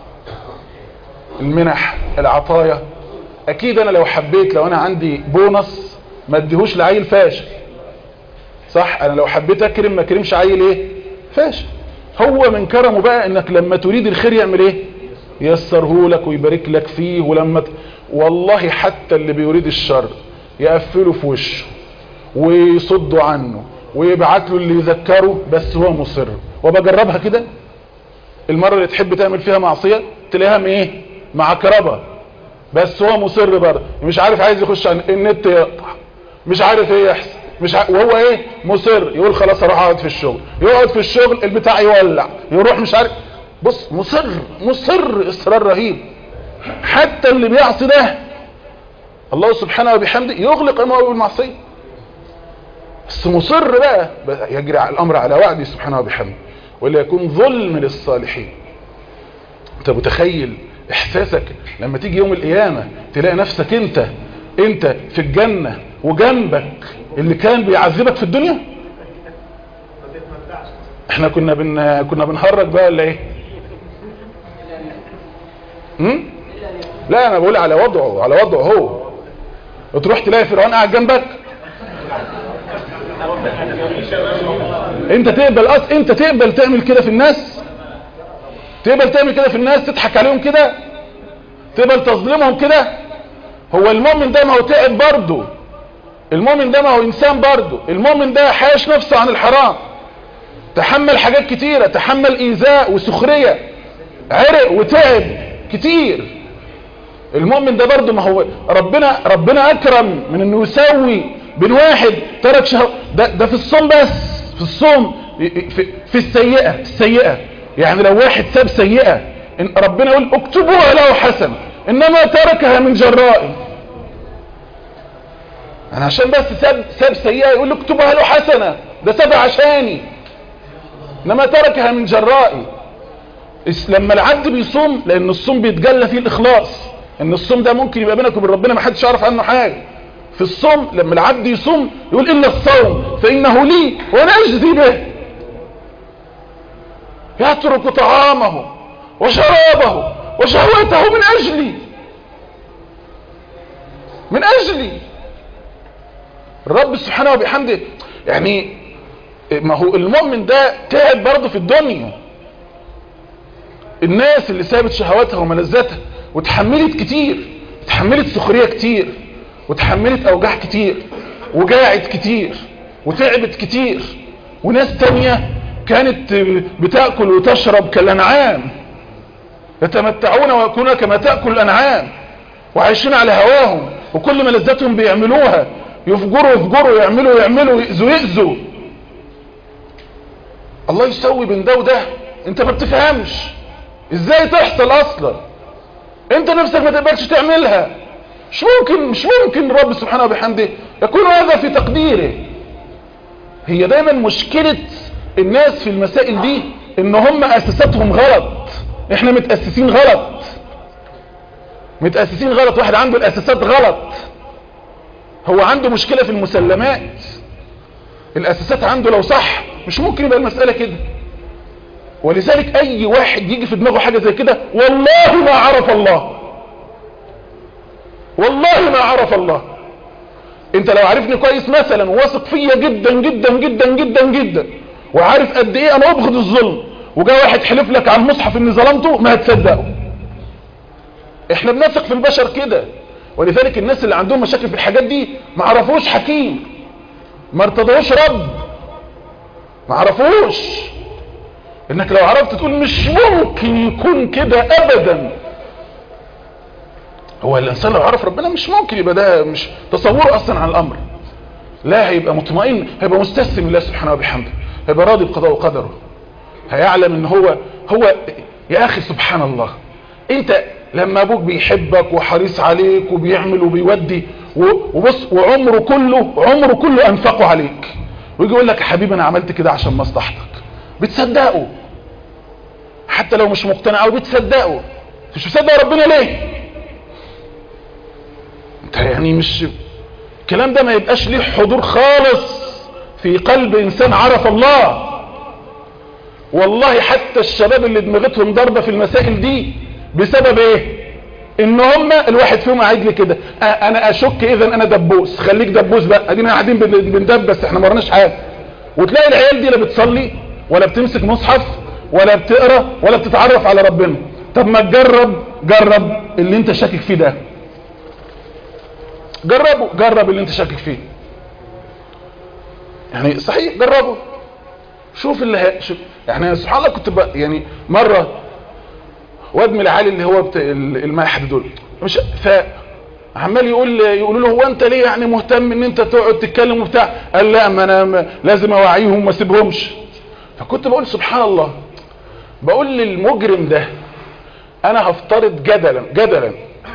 المنح العطايا اكيد انا لو حبيت لو انا عندي بونص ما اديهوش لعيل فاشل صح انا لو حبيت اكرم ما اكرمش عيل ايه فاشل هو من كرمه بقى انك لما تريد الخير يعمل ايه يسره لك ويبارك لك فيه ولما ت... والله حتى اللي بيريد الشر يقفله في وشه ويصدوا عنه ويبعت له اللي يذكره بس هو مصر وبجربها كده المرة اللي تحب تعمل فيها معصية تلاقيها ايه معكربة بس هو مصر برضه مش عارف عايز يخش عن النت يقطع مش عارف ايه يحصل مش ع... وهو ايه مصر يقول خلاص اروح اقعد في الشغل يقعد في الشغل البتاع يولع يروح مش عارف بص مصر مصر اصرار رهيب حتى اللي بيعصي ده الله سبحانه وبحمده يغلق امامه بالمعصيه بس مصر بقى يجري على الامر على وعده سبحانه وبحمده ولا يكون ظلم للصالحين انت متخيل احساسك لما تيجي يوم القيامه تلاقي نفسك انت انت في الجنه وجنبك اللي كان بيعذبك في الدنيا احنا كنا بن كنا بنهرج بقى ولا ايه هم؟ لا انا بقول على وضعه على وضعه هو وتروح تلاقي فرعون قاعد جنبك انت تقبل أص... انت تقبل تعمل كده في الناس تقبل تعمل كده في الناس تضحك عليهم كده تقبل تظلمهم كده هو المؤمن ده ما هو تعب برضه المؤمن ده ما هو انسان برضه المؤمن ده حاش نفسه عن الحرام تحمل حاجات كتيرة تحمل ايذاء وسخرية عرق وتعب كتير المؤمن ده برضه ما هو ربنا ربنا اكرم من انه يسوي بين واحد ترك شهر ده, ده في الصوم بس في الصوم في, في السيئة السيئة يعني لو واحد ساب سيئة إن ربنا يقول اكتبوها له حسن انما تركها من جرائي انا عشان بس ساب, ساب سيئة يقول له اكتبها له حسنة ده سابها عشاني انما تركها من جرائي لما العبد بيصوم لان الصوم بيتجلى فيه الاخلاص ان الصوم ده ممكن يبقى بينك وبين ربنا ما حدش يعرف عنه حاجه في الصوم لما العبد يصوم يقول إلا الصوم فإنه لي وأنا أجزي به يترك طعامه وشرابه وشهوته من أجلي من أجلي الرب سبحانه وبحمده يعني ما هو المؤمن ده تعب برضه في الدنيا الناس اللي سابت شهواتها وملذاتها وتحملت كتير تحملت سخرية كتير وتحملت اوجاع كتير وجاعت كتير وتعبت كتير وناس تانية كانت بتأكل وتشرب كالانعام يتمتعون ويكونون كما تأكل الانعام وعايشين على هواهم وكل ملذاتهم بيعملوها يفجروا يفجروا يعملوا يعملوا يأذوا يأذوا الله يسوي بين ده وده انت ما بتفهمش ازاي تحصل اصلا انت نفسك ما تقبلش تعملها مش ممكن مش ممكن رب سبحانه وبحمده يكون هذا في تقديره هي دايما مشكلة الناس في المسائل دي ان هم اساساتهم غلط احنا متأسسين غلط متأسسين غلط واحد عنده الاساسات غلط هو عنده مشكلة في المسلمات الاساسات عنده لو صح مش ممكن يبقى المسألة كده ولذلك اي واحد يجي في دماغه حاجة زي كده والله ما عرف الله والله ما عرف الله انت لو عارفني كويس مثلا واثق فيا جدا جدا جدا جدا جدا وعارف قد ايه انا ابغض الظلم وجاء واحد حلف لك على المصحف اني ظلمته ما هتصدقه احنا بنثق في البشر كده ولذلك الناس اللي عندهم مشاكل في الحاجات دي ما عرفوش حكيم ما ارتضوش رب ما عرفوش انك لو عرفت تقول مش ممكن يكون كده ابدا هو الانسان لو عرف ربنا مش ممكن يبقى ده مش تصوره اصلا عن الامر لا هيبقى مطمئن هيبقى مستسلم لله سبحانه وبحمده هيبقى راضي بقضاء وقدره هيعلم ان هو هو يا اخي سبحان الله انت لما ابوك بيحبك وحريص عليك وبيعمل وبيودي وبص وعمره كله عمره كله انفقه عليك ويجي يقول لك يا حبيبي انا عملت كده عشان مصلحتك بتصدقه حتى لو مش مقتنع او بتصدقه مش مصدق ربنا ليه انت يعني مش الكلام ده ما يبقاش ليه حضور خالص في قلب انسان عرف الله والله حتى الشباب اللي دماغتهم ضربه في المسائل دي بسبب ايه ان هم الواحد فيهم قاعد لي كده انا اشك اذا انا دبوس خليك دبوس بقى ادينا قاعدين بندبس احنا ما وراناش حاجه وتلاقي العيال دي لا بتصلي ولا بتمسك مصحف ولا بتقرا ولا بتتعرف على ربنا طب ما تجرب جرب اللي انت شاكك فيه ده جربه جرب اللي انت شاكك فيه يعني صحيح جربه شوف اللي هي شوف يعني سبحان الله كنت بقى يعني مره واد من العيال اللي هو بتا الملحد دول مش ف عمال يقول يقولوا له هو انت ليه يعني مهتم ان انت تقعد تتكلم وبتاع قال لا ما انا لازم اوعيهم وما اسيبهمش فكنت بقول سبحان الله بقول للمجرم ده انا هفترض جدلا جدلا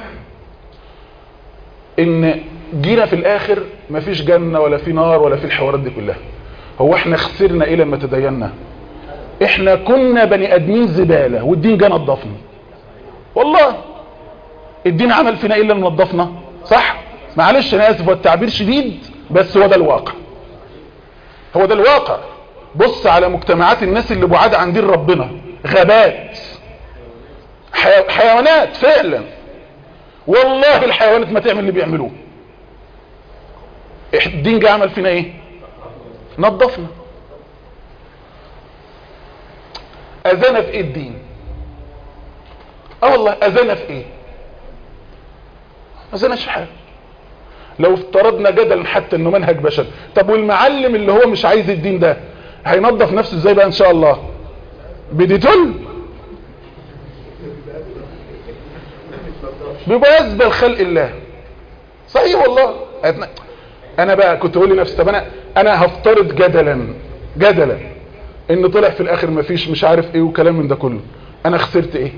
ان جينا في الاخر مفيش جنة ولا في نار ولا في الحوارات دي كلها هو احنا خسرنا ايه لما تدينا احنا كنا بني ادمين زبالة والدين جه نظفنا والله الدين عمل فينا ايه الا نظفنا صح معلش انا اسف والتعبير شديد بس هو ده الواقع هو ده الواقع بص على مجتمعات الناس اللي بعاد عن دين ربنا غابات حي... حيوانات فعلا والله الحيوانات ما تعمل اللي بيعملوه الدين جه عمل فينا ايه نظفنا اذانا في ايه الدين اه والله اذانا في ايه ما اذاناش في حاجه لو افترضنا جدلا حتى انه منهج بشري طب والمعلم اللي هو مش عايز الدين ده هينظف نفسه ازاي بقى ان شاء الله بديتل بيبقى يزبل خلق الله صحيح والله انا بقى كنت اقول لنفسي طب انا انا هفترض جدلا جدلا ان طلع في الاخر مفيش مش عارف ايه وكلام من ده كله انا خسرت ايه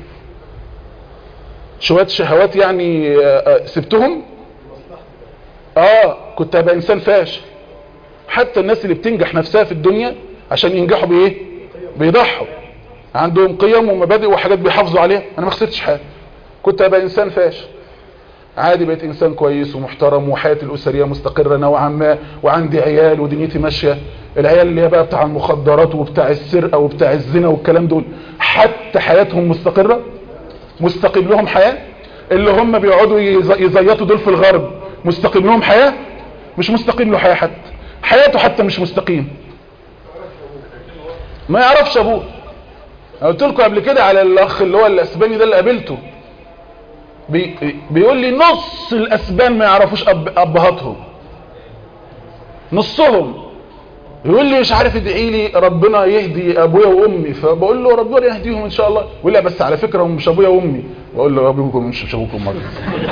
شويه شهوات يعني سبتهم اه كنت هبقى انسان فاشل حتى الناس اللي بتنجح نفسها في الدنيا عشان ينجحوا بايه بيضحوا عندهم قيم ومبادئ وحاجات بيحافظوا عليها انا ما خسرتش حاجه كنت هبقى انسان فاشل عادي بقيت انسان كويس ومحترم وحياتي الاسريه مستقره نوعا ما وعندي عيال ودنيتي ماشيه العيال اللي هي بقى بتاع المخدرات وبتاع السرقه وبتاع الزنا والكلام دول حتى حياتهم مستقره مستقيم لهم حياه اللي هم بيقعدوا يزيطوا دول في الغرب مستقيم لهم حياه مش مستقيم له حياه حتى حياته حتى مش مستقيم ما يعرفش ابوه قلت لكم قبل كده على الاخ اللي هو الاسباني ده اللي قابلته بي بيقول لي نص الاسبان ما يعرفوش أب ابهاتهم نصهم يقول لي مش عارف ادعي لي ربنا يهدي ابويا وامي فبقول له ربنا يهديهم ان شاء الله يقول لي بس على فكره هم مش ابويا وامي بقول له ابوكم مش مش ابوكم مره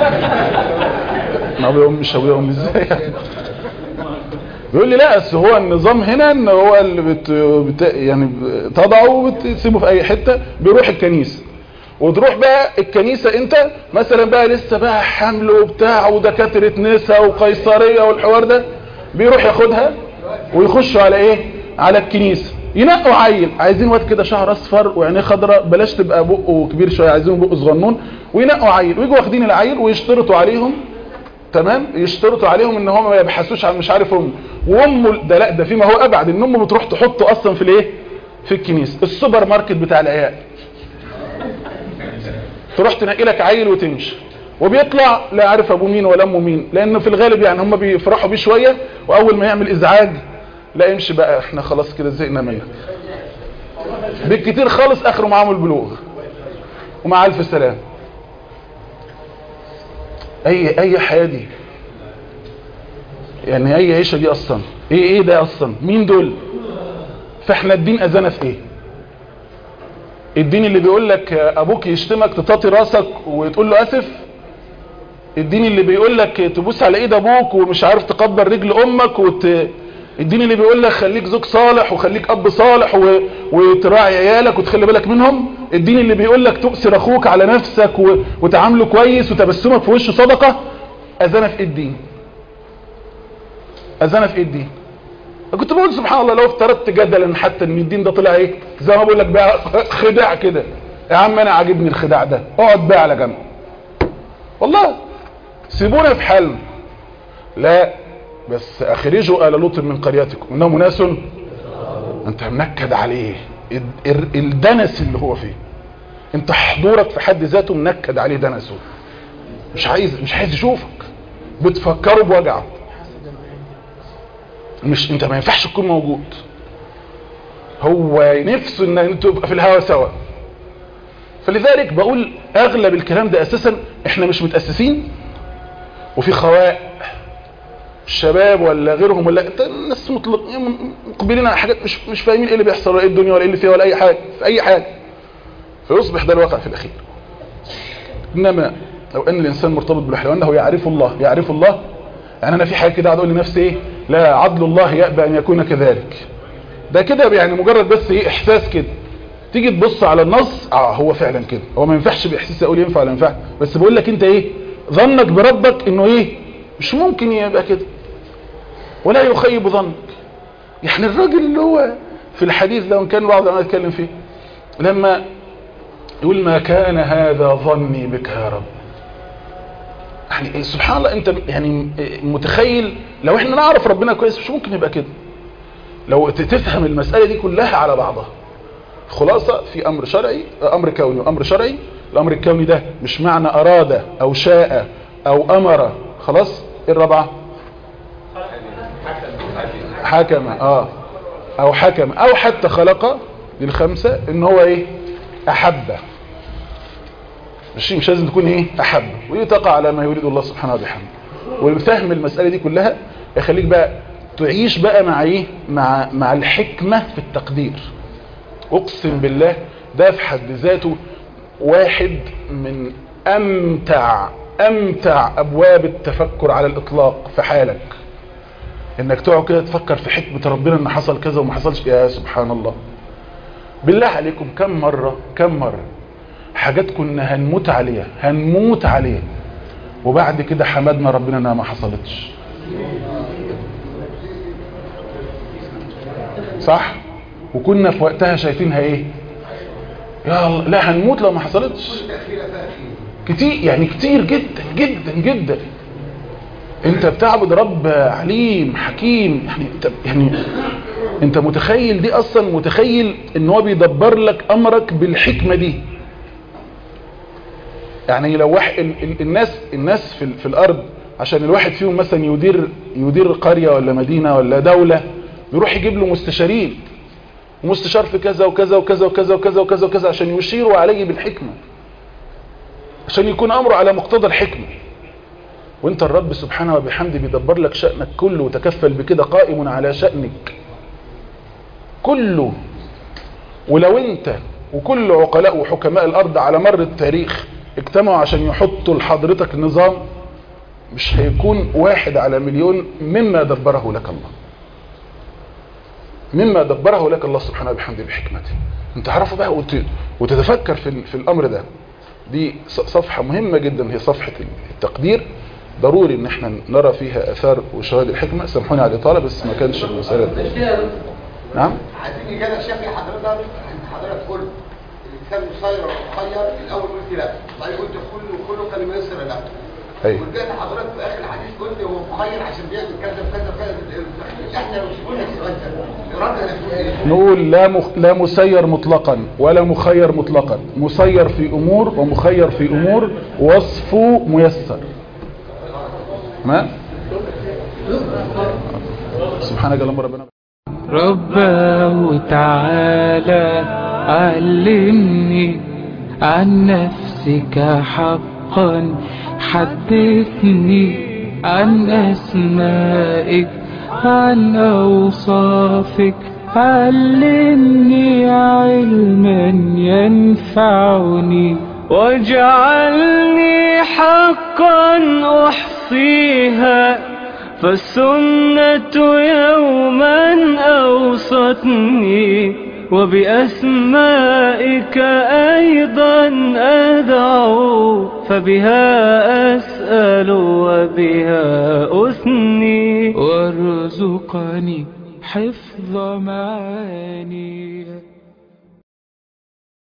ما ابويا وامي مش ابويا وامي ازاي بيقول لي لا بس هو النظام هنا ان هو اللي بت... بت... يعني تضعه وبتسيبه في اي حته بيروح الكنيسه وتروح بقى الكنيسة انت مثلا بقى لسه بقى حمل وبتاع ودكاترة نساء وقيصرية والحوار ده بيروح ياخدها ويخشوا على ايه على الكنيسة ينقوا عيل عايزين واد كده شعر اصفر وعينيه خضراء بلاش تبقى بقه كبير شويه عايزين بقه صغنون وينقوا عيل ويجوا واخدين العيل ويشترطوا عليهم تمام يشترطوا عليهم ان هم ما يبحثوش عن مش عارف امه وامه ده لا ده فيما هو ابعد ان امه بتروح تحطه اصلا في الايه في الكنيسه السوبر ماركت بتاع العيال تروح تنقي لك عيل وتمشي وبيطلع لا عارف ابوه مين ولا امه مين لانه في الغالب يعني هم بيفرحوا بيه شويه واول ما يعمل ازعاج لا يمشي بقى احنا خلاص كده زهقنا منك بالكتير خالص اخره معاهم البلوغ ومع الف سلام اي اي حياه دي يعني اي عيشه دي اصلا ايه ايه ده اصلا مين دول فاحنا الدين اذانا في ايه الدين اللي بيقول لك ابوك يشتمك تطاطي راسك وتقول له اسف الدين اللي بيقول لك تبوس على ايد ابوك ومش عارف تقبل رجل امك وت... الدين اللي بيقول لك خليك زوج صالح وخليك اب صالح و... وتراعي عيالك وتخلي بالك منهم الدين اللي بيقول لك تؤثر اخوك على نفسك و... وتعامله كويس وتبسمك في وشه صدقه اذانه في ايه الدين اذانه في ايه الدين كنت بقول سبحان الله لو افترضت جدلا حتى ان الدين ده طلع ايه زي ما بقول لك بقى خداع كده يا عم انا عاجبني الخداع ده اقعد بقى على جنب والله سيبونا في حالنا لا بس اخرجوا آل لوط من قريتكم انهم ناس انت منكد عليه ال- ال- الدنس اللي هو فيه انت حضورك في حد ذاته منكد عليه دنسه مش عايز مش عايز يشوفك بتفكره بوجعه مش انت ما ينفعش تكون موجود هو نفسه ان انتوا تبقى في الهوا سوا فلذلك بقول اغلب الكلام ده اساسا احنا مش متاسسين وفي خواء الشباب ولا غيرهم ولا انت الناس مطلق مقبلين على حاجات مش مش فاهمين ايه اللي بيحصل ولا ايه الدنيا ولا ايه اللي فيها ولا اي حاجه في اي حاجه فيصبح ده الواقع في الاخير انما لو ان الانسان مرتبط بالوحي لو انه يعرف الله يعرف الله يعني انا في حاجه كده قاعد اقول لنفسي ايه لا عدل الله يأبى ان يكون كذلك ده كده يعني مجرد بس ايه احساس كده تيجي تبص على النص اه هو فعلا كده هو ما ينفعش باحساس اقول ينفع ولا ينفع بس بقول لك انت ايه ظنك بربك انه ايه مش ممكن يبقى كده ولا يخيب ظنك يعني الراجل اللي هو في الحديث ده وان كان بعض ما يتكلم فيه لما يقول ما كان هذا ظني بك يا رب يعني سبحان الله انت يعني متخيل لو احنا نعرف ربنا كويس مش ممكن يبقى كده لو تفهم المسألة دي كلها على بعضها خلاصة في امر شرعي امر كوني وامر شرعي الامر الكوني ده مش معنى اراد او شاء او امر خلاص ايه الرابعة حكم اه او حكم او حتى خلق للخمسة ان هو ايه احب مش مش لازم تكون ايه احب ودي تقع على ما يريد الله سبحانه وبحمده وفهم المسألة دي كلها يخليك بقى تعيش بقى مع ايه مع مع الحكمة في التقدير اقسم بالله ده في حد ذاته واحد من امتع امتع ابواب التفكر على الاطلاق في حالك انك تقعد كده تفكر في حكمة ربنا ان حصل كذا وما حصلش يا سبحان الله بالله عليكم كم مرة كم مرة حاجات كنا هنموت عليها هنموت عليها وبعد كده حمدنا ربنا انها ما حصلتش صح وكنا في وقتها شايفينها ايه يا الله لا هنموت لو ما حصلتش كتير يعني كتير جدا جدا جدا انت بتعبد رب عليم حكيم يعني انت يعني انت متخيل دي اصلا متخيل ان هو بيدبر لك امرك بالحكمة دي يعني لو واحد ال- ال- الناس الناس في, ال- في الارض عشان الواحد فيهم مثلا يدير يدير قرية ولا مدينة ولا دولة بيروح يجيب له مستشارين ومستشار في كذا وكذا وكذا وكذا وكذا وكذا وكذا عشان يشيروا عليه بالحكمة عشان يكون امره على مقتضى الحكمة وانت الرب سبحانه وبحمده بيدبر لك شأنك كله وتكفل بكده قائم على شأنك كله ولو انت وكل عقلاء وحكماء الارض على مر التاريخ اجتمعوا عشان يحطوا لحضرتك نظام مش هيكون واحد على مليون مما دبره لك الله مما دبره لك الله سبحانه وبحمده بحكمته انت عرفه بقى وت- وتتفكر في, ال- في الامر ده دي ص- صفحة مهمة جدا هي صفحة التقدير ضروري ان احنا نرى فيها اثار وشواهد الحكمة سامحوني على الاطالة بس ما كانش المسألة دي. نعم عايزين إجابة شافي حضرتك عند حضرتك قلت الإنسان مسير ومخير الأول قلت لا بعدين قلت كله كله كان ميسر لا ايوه ورجعت حضرتك في آخر الحديث قلت هو مخير عشان بيعمل كذا وكذا وكذا احنا لو سيبونا السؤال ده الإرادة هتقول إيه؟ نقول لا مخ... لا مسير مطلقا ولا مخير مطلقا مسير في امور ومخير في امور وصفه ميسر ما سبحانك اللهم ربنا رباه تعالى علمني عن نفسك حقا حدثني عن أسمائك عن أوصافك علمني علما ينفعني واجعلني حقا أحصيها فالسنة يوما أوصتني وبأسمائك أيضا أدعو فبها أسأل وبها أثني وارزقني حفظ معاني